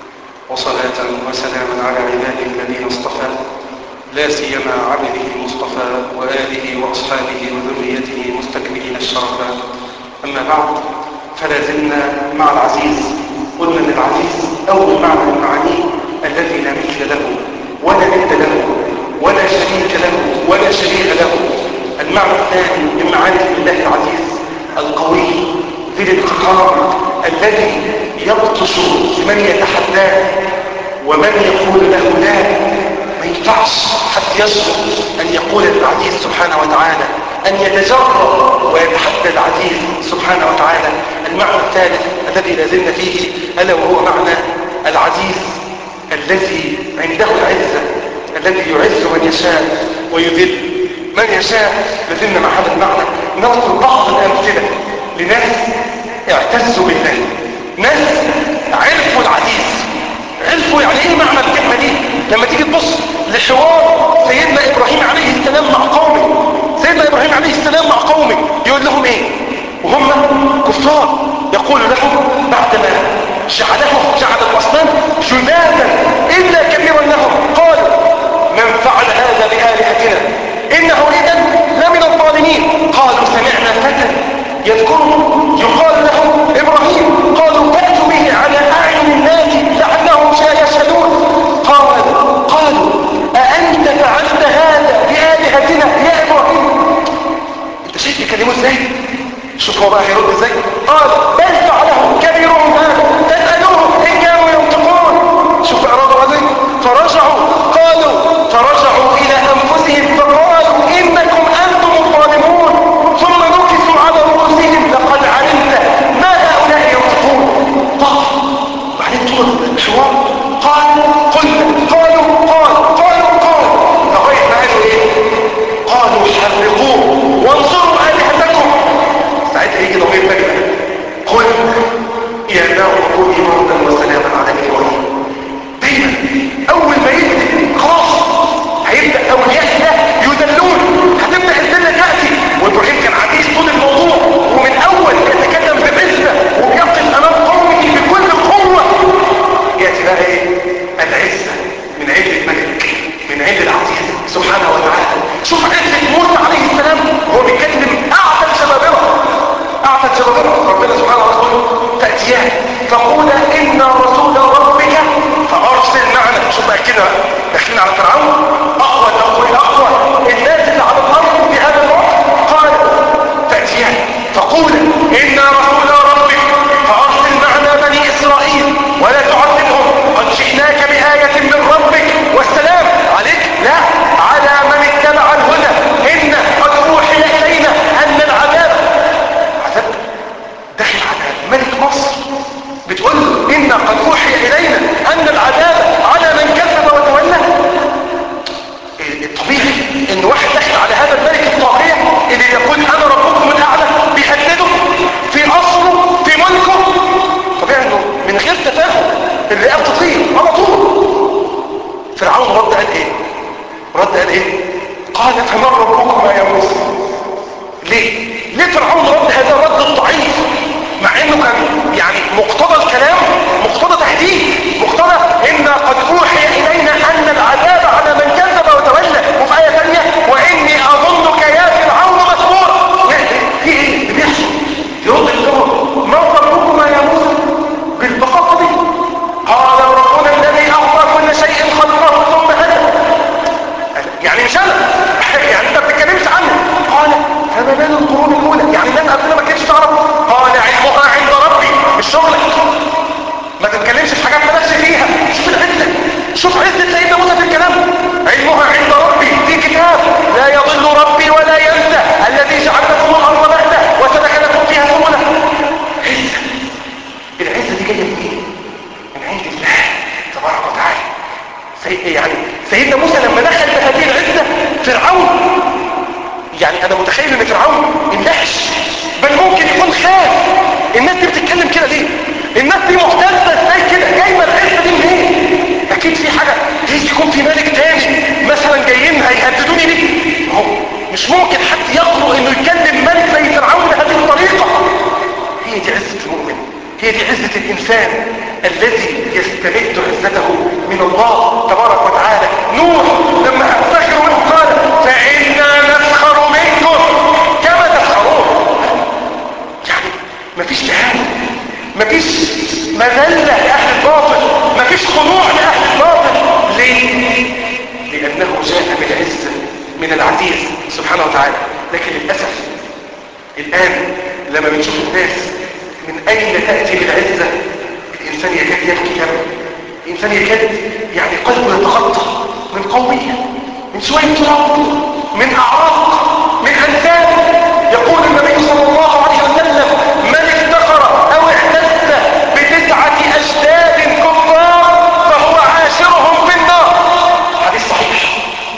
وصلاة وسلاما على عباده الذين اصطفى لا سيما عبده المصطفى وآله وأصحابه وذريته مستكملين الشرفا أما بعد فلا زلنا مع العزيز قلنا ان العزيز أول معنى من معانيه الذي لا مثل له ولا ند له ولا شريك له ولا شبيه له المعنى الثاني من معاني الله العزيز القوي ذي الانتقام الذي يبطش بمن يتحداه ومن يقول له لا ما ينفعش حتى يشعر أن يقول للعزيز سبحانه وتعالى أن يتجرأ ويتحدى العزيز سبحانه وتعالى المعنى الثالث الذي لازلنا فيه ألا وهو معنى العزيز الذي عنده العزة الذي يعز من يشاء ويذل من يشاء لازلنا مع هذا المعنى نذكر بعض الأمثلة لناس اعتزوا بالله ناس عرفوا العزيز عرفوا يعني ايه معنى الكلمة دي لما تيجي تبص لحوار سيدنا ابراهيم عليه السلام مع قومه سيدنا ابراهيم عليه السلام مع قومه يقول لهم ايه وهم كفار يقول لهم بعدما جعلهم جعل الاصنام جنادا الا كبيرا لهم قالوا من فعل هذا بآلهتنا انه اذا لمن الظالمين قالوا سمعنا فتى يذكرهم يقال له ابراهيم قالوا فاتوا به على اعين الناس لعلهم يشهدون قال قالوا أأنت فعلت هذا بآلهتنا يا إبراهيم انت شايف بيكلموا ازاي شوف هو بقى هيرد ازاي قال بل فعله كبيرهم هذا تسألوهم إن كانوا ينطقون شوف بقى ردوا عليه فرجعوا قالوا فرجعوا إلى أنفسهم فقالوا إنكم أنتم الظالمون ثم نكسوا على رؤوسهم لقد علمت ما هؤلاء ينطقون طب بعدين طول الحوار قال قلنا قالوا قال قالوا قال لغاية ما قالوا ايه قالوا حرقوه وانصروا آلهتكم ساعتها يجي ضمير تاني قل يا نار كوني بردا وسلاما على ابراهيم دايما اول ما يبدا خلاص هيبدا اولياء الله يذلون هتبدا الذله تاتي وابراهيم كان عزيز يعني سيدنا موسى لما دخل بهذه العزة فرعون يعني انا متخيل ان فرعون اندهش بل ممكن يكون خاف الناس دي بتتكلم كده ليه الناس دي محتفة ازاي كده جايبه العزة دي منين اكيد في حاجة جايز يكون في ملك تاني مثلا جايين هيهددوني بيه هو مش ممكن حد يقرؤ انه يكلم ملك زي فرعون بهذه الطريقة هي دي عزة المؤمن هي دي عزة الإنسان الذي يستمد عزته من الله تبارك وتعالى نوح لما أفتخر منه قال فإنا نسخر منكم كما تسخرون يعني مفيش إهانة مفيش مذلة لأهل الباطل مفيش خضوع لأهل الباطل ليه؟ لأنه جاء بالعزة من العزيز سبحانه وتعالى لكن للأسف الآن لما بنشوف الناس من أين تأتي العزة الإنسان يكاد يبكي دم الإنسان يكاد يعني قلبه يتخطى من قوية من شوية تراب من أعراق من أنساب يقول النبي صلى الله عليه وسلم من افتخر أو اعتز بتسعة أشداد كفار فهو عاشرهم في النار حديث صحيح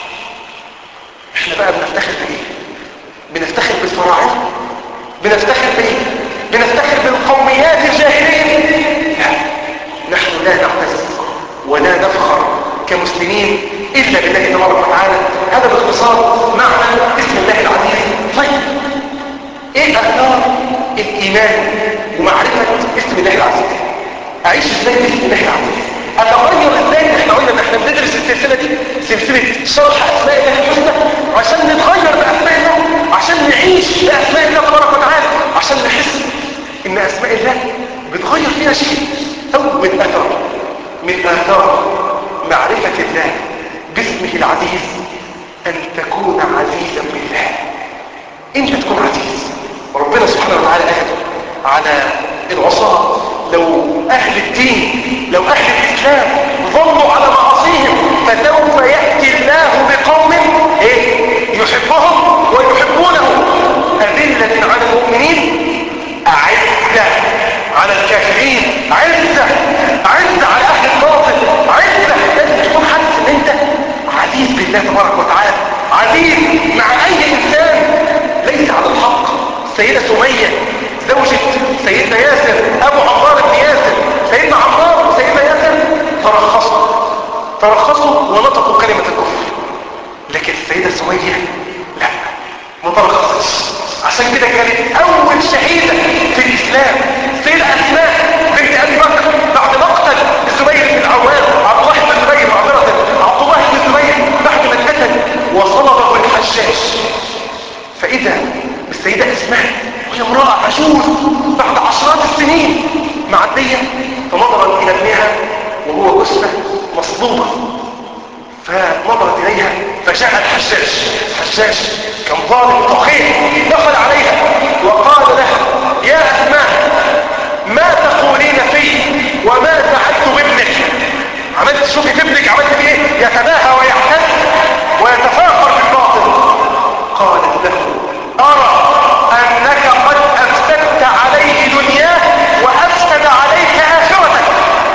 احنا بقى بنفتخر بإيه بنفتخر بالفراعنه بنفتخر بايه بنفتخر بالقوميات الجاهليه لا نحن لا نعتز ولا نفخر كمسلمين الا بالله تبارك وتعالى هذا باختصار معنى اسم الله العزيز طيب ايه اثار الايمان ومعرفه اسم الله العزيز اعيش ازاي باسم الله العزيز اتغير ازاي احنا قلنا ان احنا بندرس السلسله دي سلسله شرح اسماء الله الحسنى عشان نتغير باسماء الله عشان نعيش باسماء الله تبارك وتعالى عشان نحس ان اسماء الله بتغير فينا شيء اول اثر من اثار معرفه الله باسمه العزيز ان تكون عزيزا بالله انت تكون عزيز ربنا سبحانه وتعالى قال على العصاة لو اهل الدين لو اهل الاسلام ظلوا على معاصيهم فسوف يأتي الله بقوم ايه يحبهم ويحبونه اذلة على المؤمنين اعزة على الكافرين عزة عزة على اهل الباطل عزة لازم تكون حاسس ان انت عزيز بالله تبارك وتعالى عزيز مع اي انسان ليس على الحق السيدة سمية زوجة سيدنا ياسر ابو عمار بن ياسر سيدنا عمار وسيدنا ياسر ترخصوا ترخصوا ونطقوا كلمة الكفر لكن السيدة سمية لا ما ترخصتش عشان كده كانت اول شهيدة في الاسلام سيدة اسماء بنت ابي بكر بعد مقتل الزبير بن العوام عبد الله بن الزبير معذرة عبد الله بن الزبير بعد ما اتقتل وصلبه الحجاج فاذا السيدة اسماء وهي امرأة عجوز بعد عشرات السنين معدية فنظرت الى ابنها وهو جثة مصلوبة فنظرت اليها فجاء الحجاج الحجاج كان ظالم فقير دخل عليها وقال لها يا اسماء ما تقولين فيه وما فعلت بابنك عملت شوفي في ابنك عملت فيه ايه يتباهى ويعتز ويتفاخر بالباطل قالت له ارى انك قد افسدت عليه دنياه وافسد عليك اخرتك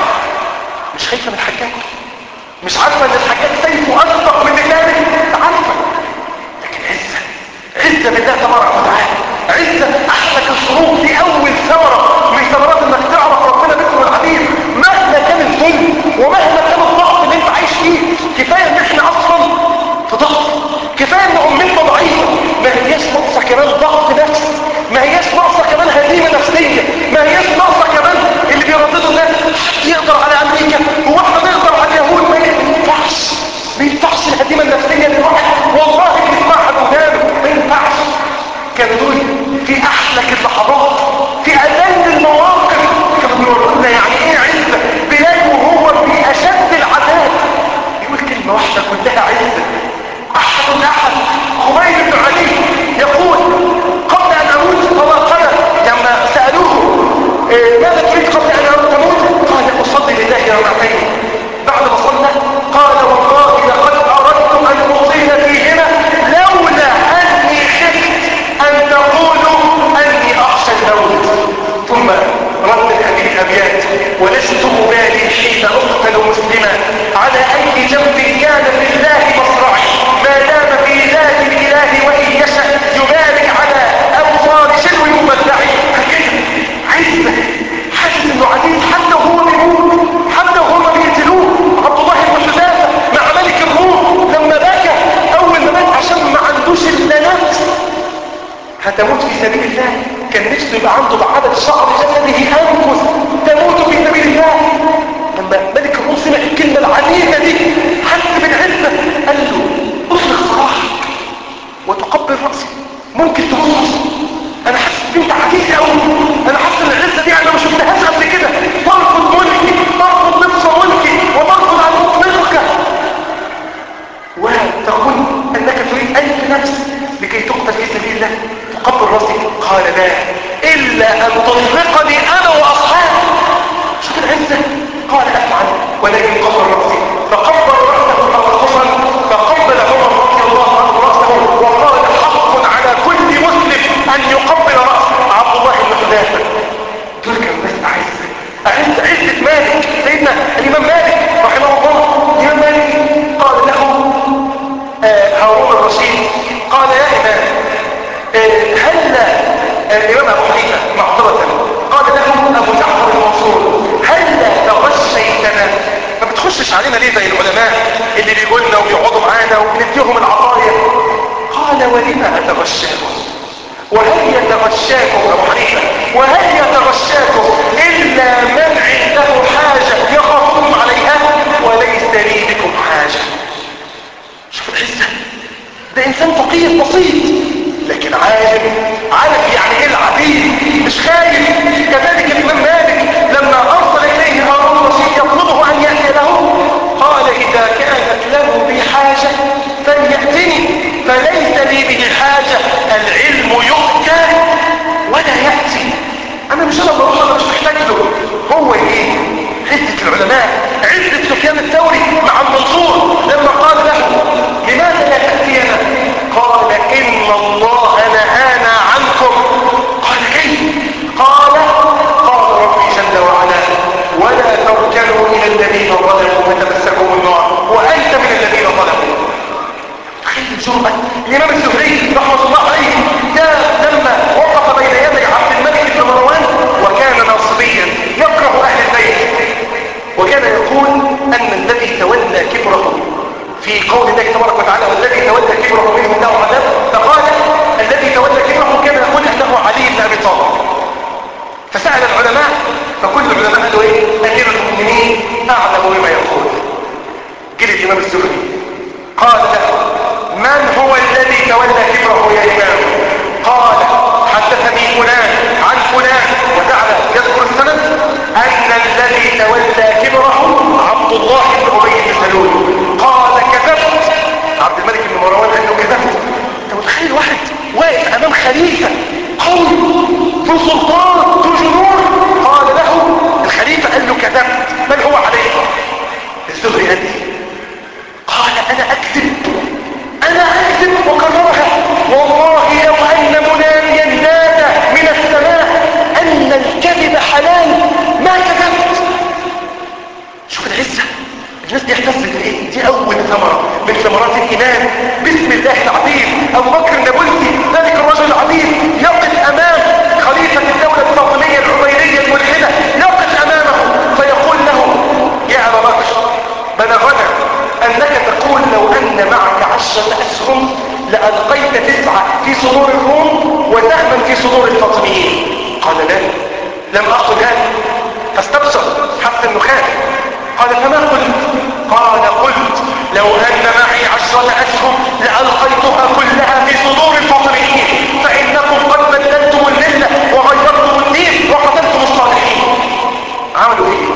مش خايفه من الحجاج مش عارفه ان الحجاج سيفه اصدق من لسانه عارفه لكن عزه عزه بالله تبارك وتعالى عزه احلك الشروط دي اول ثمره من ثمرات انك تعرف ربنا باسمه العزيز مهما كان الظلم ومهما كان الضعف اللي انت عايش فيه كفايه ان احنا اصلا في ضعف كفايه ان امتنا ضعيفه ما هياش ناقصه كمان ضعف نفس ما هياش ناقصه كمان هزيمه نفسيه ما هياش ناقصه كمان اللي بيرددوا الناس حد يقدر على امريكا هو احنا نقدر على اليهود ما ينفعش ما ينفعش الهزيمه النفسيه للواحد والله بنسمعها قدامه ما ينفعش كانوا دول في احلك اللحظات في اذل المواقف كانوا بيوروا لنا يعني ايه عزه بلال وهو في اشد العذاب يقول كلمه واحده كلها عزه احد احد خبيب بن علي يقول قبل ان اموت فما قال لما سالوه إيه ماذا تريد قبل ان تموت قال اصلي لله ركعتين بعد ما صلى قال والله لقد اردت ان اطيل فيهما لولا اني خفت ان تقولوا اني اخشى الموت ثم رد هذه الابيات ولست ابالي حين اقتل مسلما على اي جنب كان في الله مصرعي ما دام في ذات الاله وان يشاء يبارك على ابصار شلو يمدعي عزة حاسس انه عزيز حتى وهو بيموت حتى وهم بيقتلوه عبد الله بن حذافه مع ملك الروم لما بكى اول ما مات عشان ما عندوش الا نفس هتموت في سبيل الله كان نفسه يبقى عنده بعدد شعر جسده انفس تموت في سبيل الله لما ملك الروم سمع الكلمه العنيفه دي حس بالعزه قال له اطلق سراحك وتقبل راسي ممكن تبص انا حاسس ان انت عزيز قوي انا حاسس ان العزه دي انا ما شفتهاش قبل كده ترفض ملكي ترفض نصف ملكي وترفض ان اطلقك وتقول انك تريد الف نفس لكي تقتل في سبيل الله تقبل راسي قال لا الا ان تطلقني انا واصحابي شوف العزه قال افعل ولكن قبل راسي فقبل راسه ترقصا فقبل عمر رضي الله عنه راسه وقال حق على كل مسلم ان يقبل راس عبد الله بن حذافه دول كانوا ناس اعزه اعز عزه مالك سيدنا الامام مالك رحمه الله الامام مالك قال له آه هارون الرشيد قال يا امام آه هل آه الامام ابو حنيفه معذره قال له ابو جعفر المنصور هل تغشيتنا ما بتخشش علينا ليه زي العلماء اللي بيقولنا وبيقعدوا معانا وبنديهم العطايا قال ولما اتغشاكم وهل يتغشاكم ابو حنيفه وهل يتغشاكم الا من عنده حاجه يخافون عليها وليس لي بكم حاجه شوف العزه ده انسان فقير بسيط لكن عالم عارف يعني ايه العبيد مش خايف كذلك الامام مالك لما ارسل اليه هارون الرشيد يطلبه ان ياتي له قال اذا كانت له بي حاجه فلياتني فليس لي به حاجه العلم يؤتى ولا ياتي انا مش انا بروح انا مش محتاج له هو ايه عزه العلماء عزه سفيان الثوري مع المنصور لما قال له لماذا لا تاتينا قال ان الله نهانا عنكم قال كيف قال قال ربي جل وعلا ولا تركنوا الى الذين ظلموا فتمسكوا النار وانت من الذين ظلموا تخيل الجرأة الامام الزهري رحمه الله عليه ده لما وقف بين يدي عبد الملك بن مروان وكان ناصبيا يكره اهل البيت وكان يقول ان الذي تولى كبره في قول الله تبارك وتعالى والذي تولى كبره منهم له عذاب فقال الذي تولى كبره كان يقول انه علي بن ابي طالب فسأل العلماء فكل العلماء قالوا ايه امير المؤمنين اعلم بما يقول جه الامام الزهري قال له من هو الذي تولى كبره يا امام قال حدثني فلان عن فلان وتعالى يذكر السند ان الذي تولى كبره عبد الله بن ابي بن سلول قال كذبت عبد الملك بن مروان قال له كذبت انت متخيل واحد واقف امام خليفه قوي ذو سلطان ذو جنون قال له الخليفه قال له كذبت من هو عليه الزهري قال ايه قال انا اكذب انا اكذب وكررها والله لو ان مناديا نادى من السماء ان الكذب حلال ما كذبت شوف العزه الناس دي احتفظت بايه دي اول ثمره من ثمرات الايمان بسم الله العظيم ابو بكر النابلسي ذلك الرجل العظيم يقف امام خليفه الدوله الفاطميه العبيديه الملحده يقف امامه فيقول له يا ابا بكر بلغنا انك تقول لو ان معك عشرة اسهم لالقيت تسعة في صدور الروم وسهما في صدور الفاطميين قال لا لم اقل هذا فاستبشر حتى انه خاف قال فما قلت قال قلت لو ان معي عشرة اسهم لالقيتها كلها في صدور الفاطميين فانكم قد بدلتم المله وغيرتم الدين وقتلتم الصالحين عملوا ايه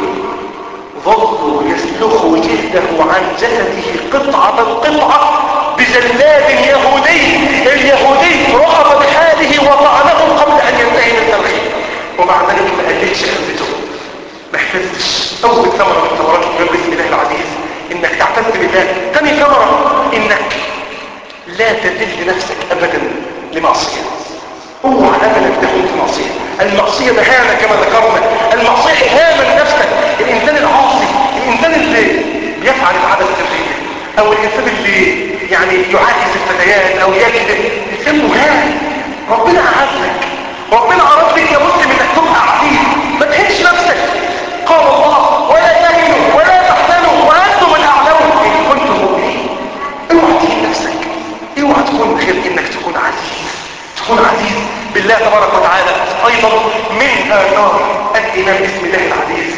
ظلوا يسلخوا جلده عن جسده قطعة قطعة بجلاد يهودي اليهودي رأب بحاله وطعنه قبل أن ينتهي من تلخيه ومع ذلك ما قلتش خلفته ما حفظتش أول ثمرة من ثمرات الإيمان باسم الله العزيز إنك تعتز بالله ثاني ثمرة إنك لا تذل نفسك أبدا لمعصية اوعى ابدا تكون في معصيه المعصيه مهانه كما ذكرنا المعصيه اهانه لنفسك الانسان العاصي الانسان اللي بيفعل العادة السرية او الانسان اللي يعني يعاكس الفتيات او يكذب انسان مهان ربنا اعزك ربنا اراد بك يا مسلم انك تبقى عزيز ما تهنش نفسك قال الله ولا تهنوا ولا تحزنوا وانتم الاعلون ان كنتم مؤمنين اوعى تهين نفسك اوعى تكون غير انك تكون عزيز تكون عزيز بالله تبارك وتعالى ايضا من اثار الامام بسم الله العزيز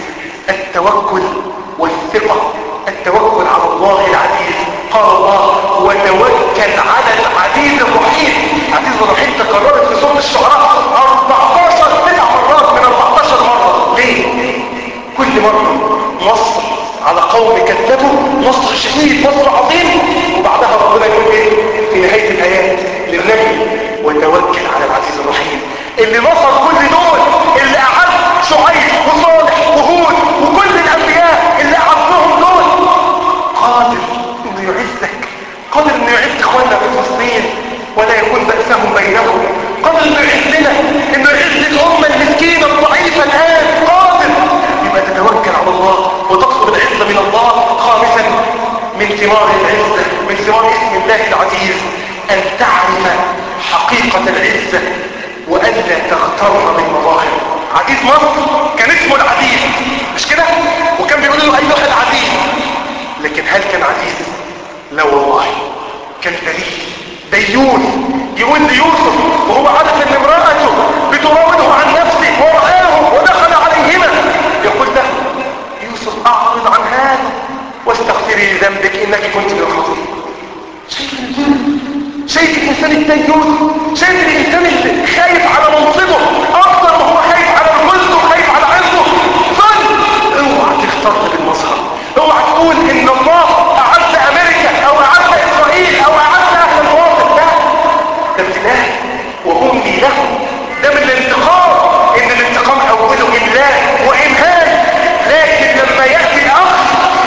التوكل والثقة التوكل على الله العزيز قال الله وتوكل على العزيز الرحيم العزيز الرحيم تكررت في سورة الشعراء 14 تسع مرات من 14 مرة ليه؟ كل مرة نصر على قوم كذبوا نصر شديد نصر عظيم وبعدها ربنا يقول ايه في نهاية الآيات للنبي وتوكل على العزيز الرحيم اللي نصر كل دول اللي أعد شعيب وصالح وهود وكل الأنبياء اللي أعدهم دول قادر انه يعزك قادر انه يعز اخواننا في فلسطين ولا يكون بأسهم بينهم قادر انه يعزنا انه يعز الامة المسكينة الضعيفة الان قادر يبقى تتوكل على الله وتطلب العزة من الله خامسا من ثمار العزة من ثمار اسم الله العزيز ان تعرف حقيقة العزة والا تغتر بالمظاهر عزيز مصر كان اسمه العزيز مش كده وكان بيقول له ايها العزيز لكن هل كان عزيز لا والله كان دليل ديون يقول ليوسف وهو عارف ان امرأته بتراوده عن نفسه ورآه ودخل عليهما يقول له يوسف اعرض عن هذا واستغفري لذنبك انك كنت من الخطيئين شايف الظلم شايف الانسان الديون شايف الانسان اللي خايف على منصبه اكتر ما هو خايف على الغز وخايف على عزه ظلم اوعى تختار بالمظهر اوعى تقول ان الله اعز امريكا او اعز اسرائيل او اعز اهل الوطن لا ده ابتلاء وامي له ده من الانتقام ان الانتقام اوله املاء وامهان لكن لما ياتي الاخ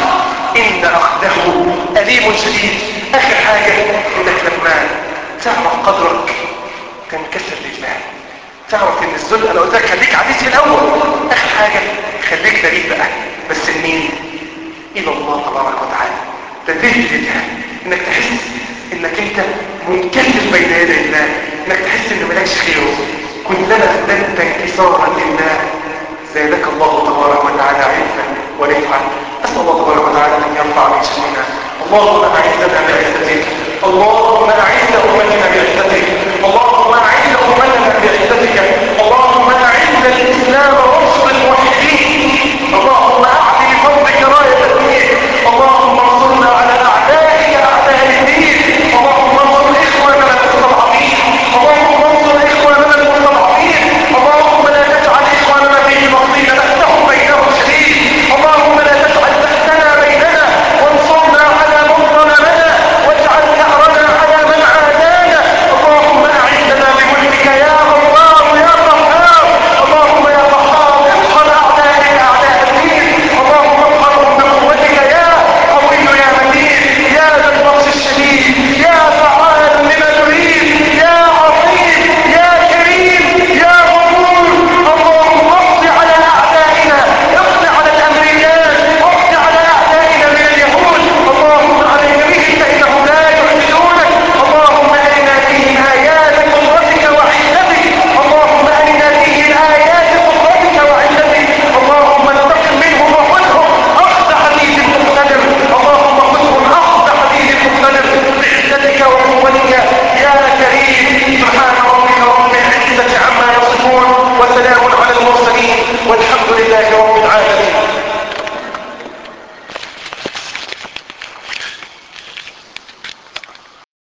ان اخذه اليم شديد اخر حاجه انك لما تعرف قدرك تنكسر لله تعرف ان الذل انا قلت لك خليك عزيز في الاول اخر حاجه خليك دليل بقى بس لمين الى الله تبارك وتعالى تدل لله انك تحس انك انت منكسر بين يدي الله انك تحس ان مالكش خيره كلما ازددت انكسارا لله زادك الله تبارك وتعالى عزا ورفعا اسال الله تبارك وتعالى ان يرفع من شأننا اللهم اعزنا بعزتك اللهم اعز امتنا بعزتك اللهم اعز امتنا بعزتك اللهم اعز الاسلام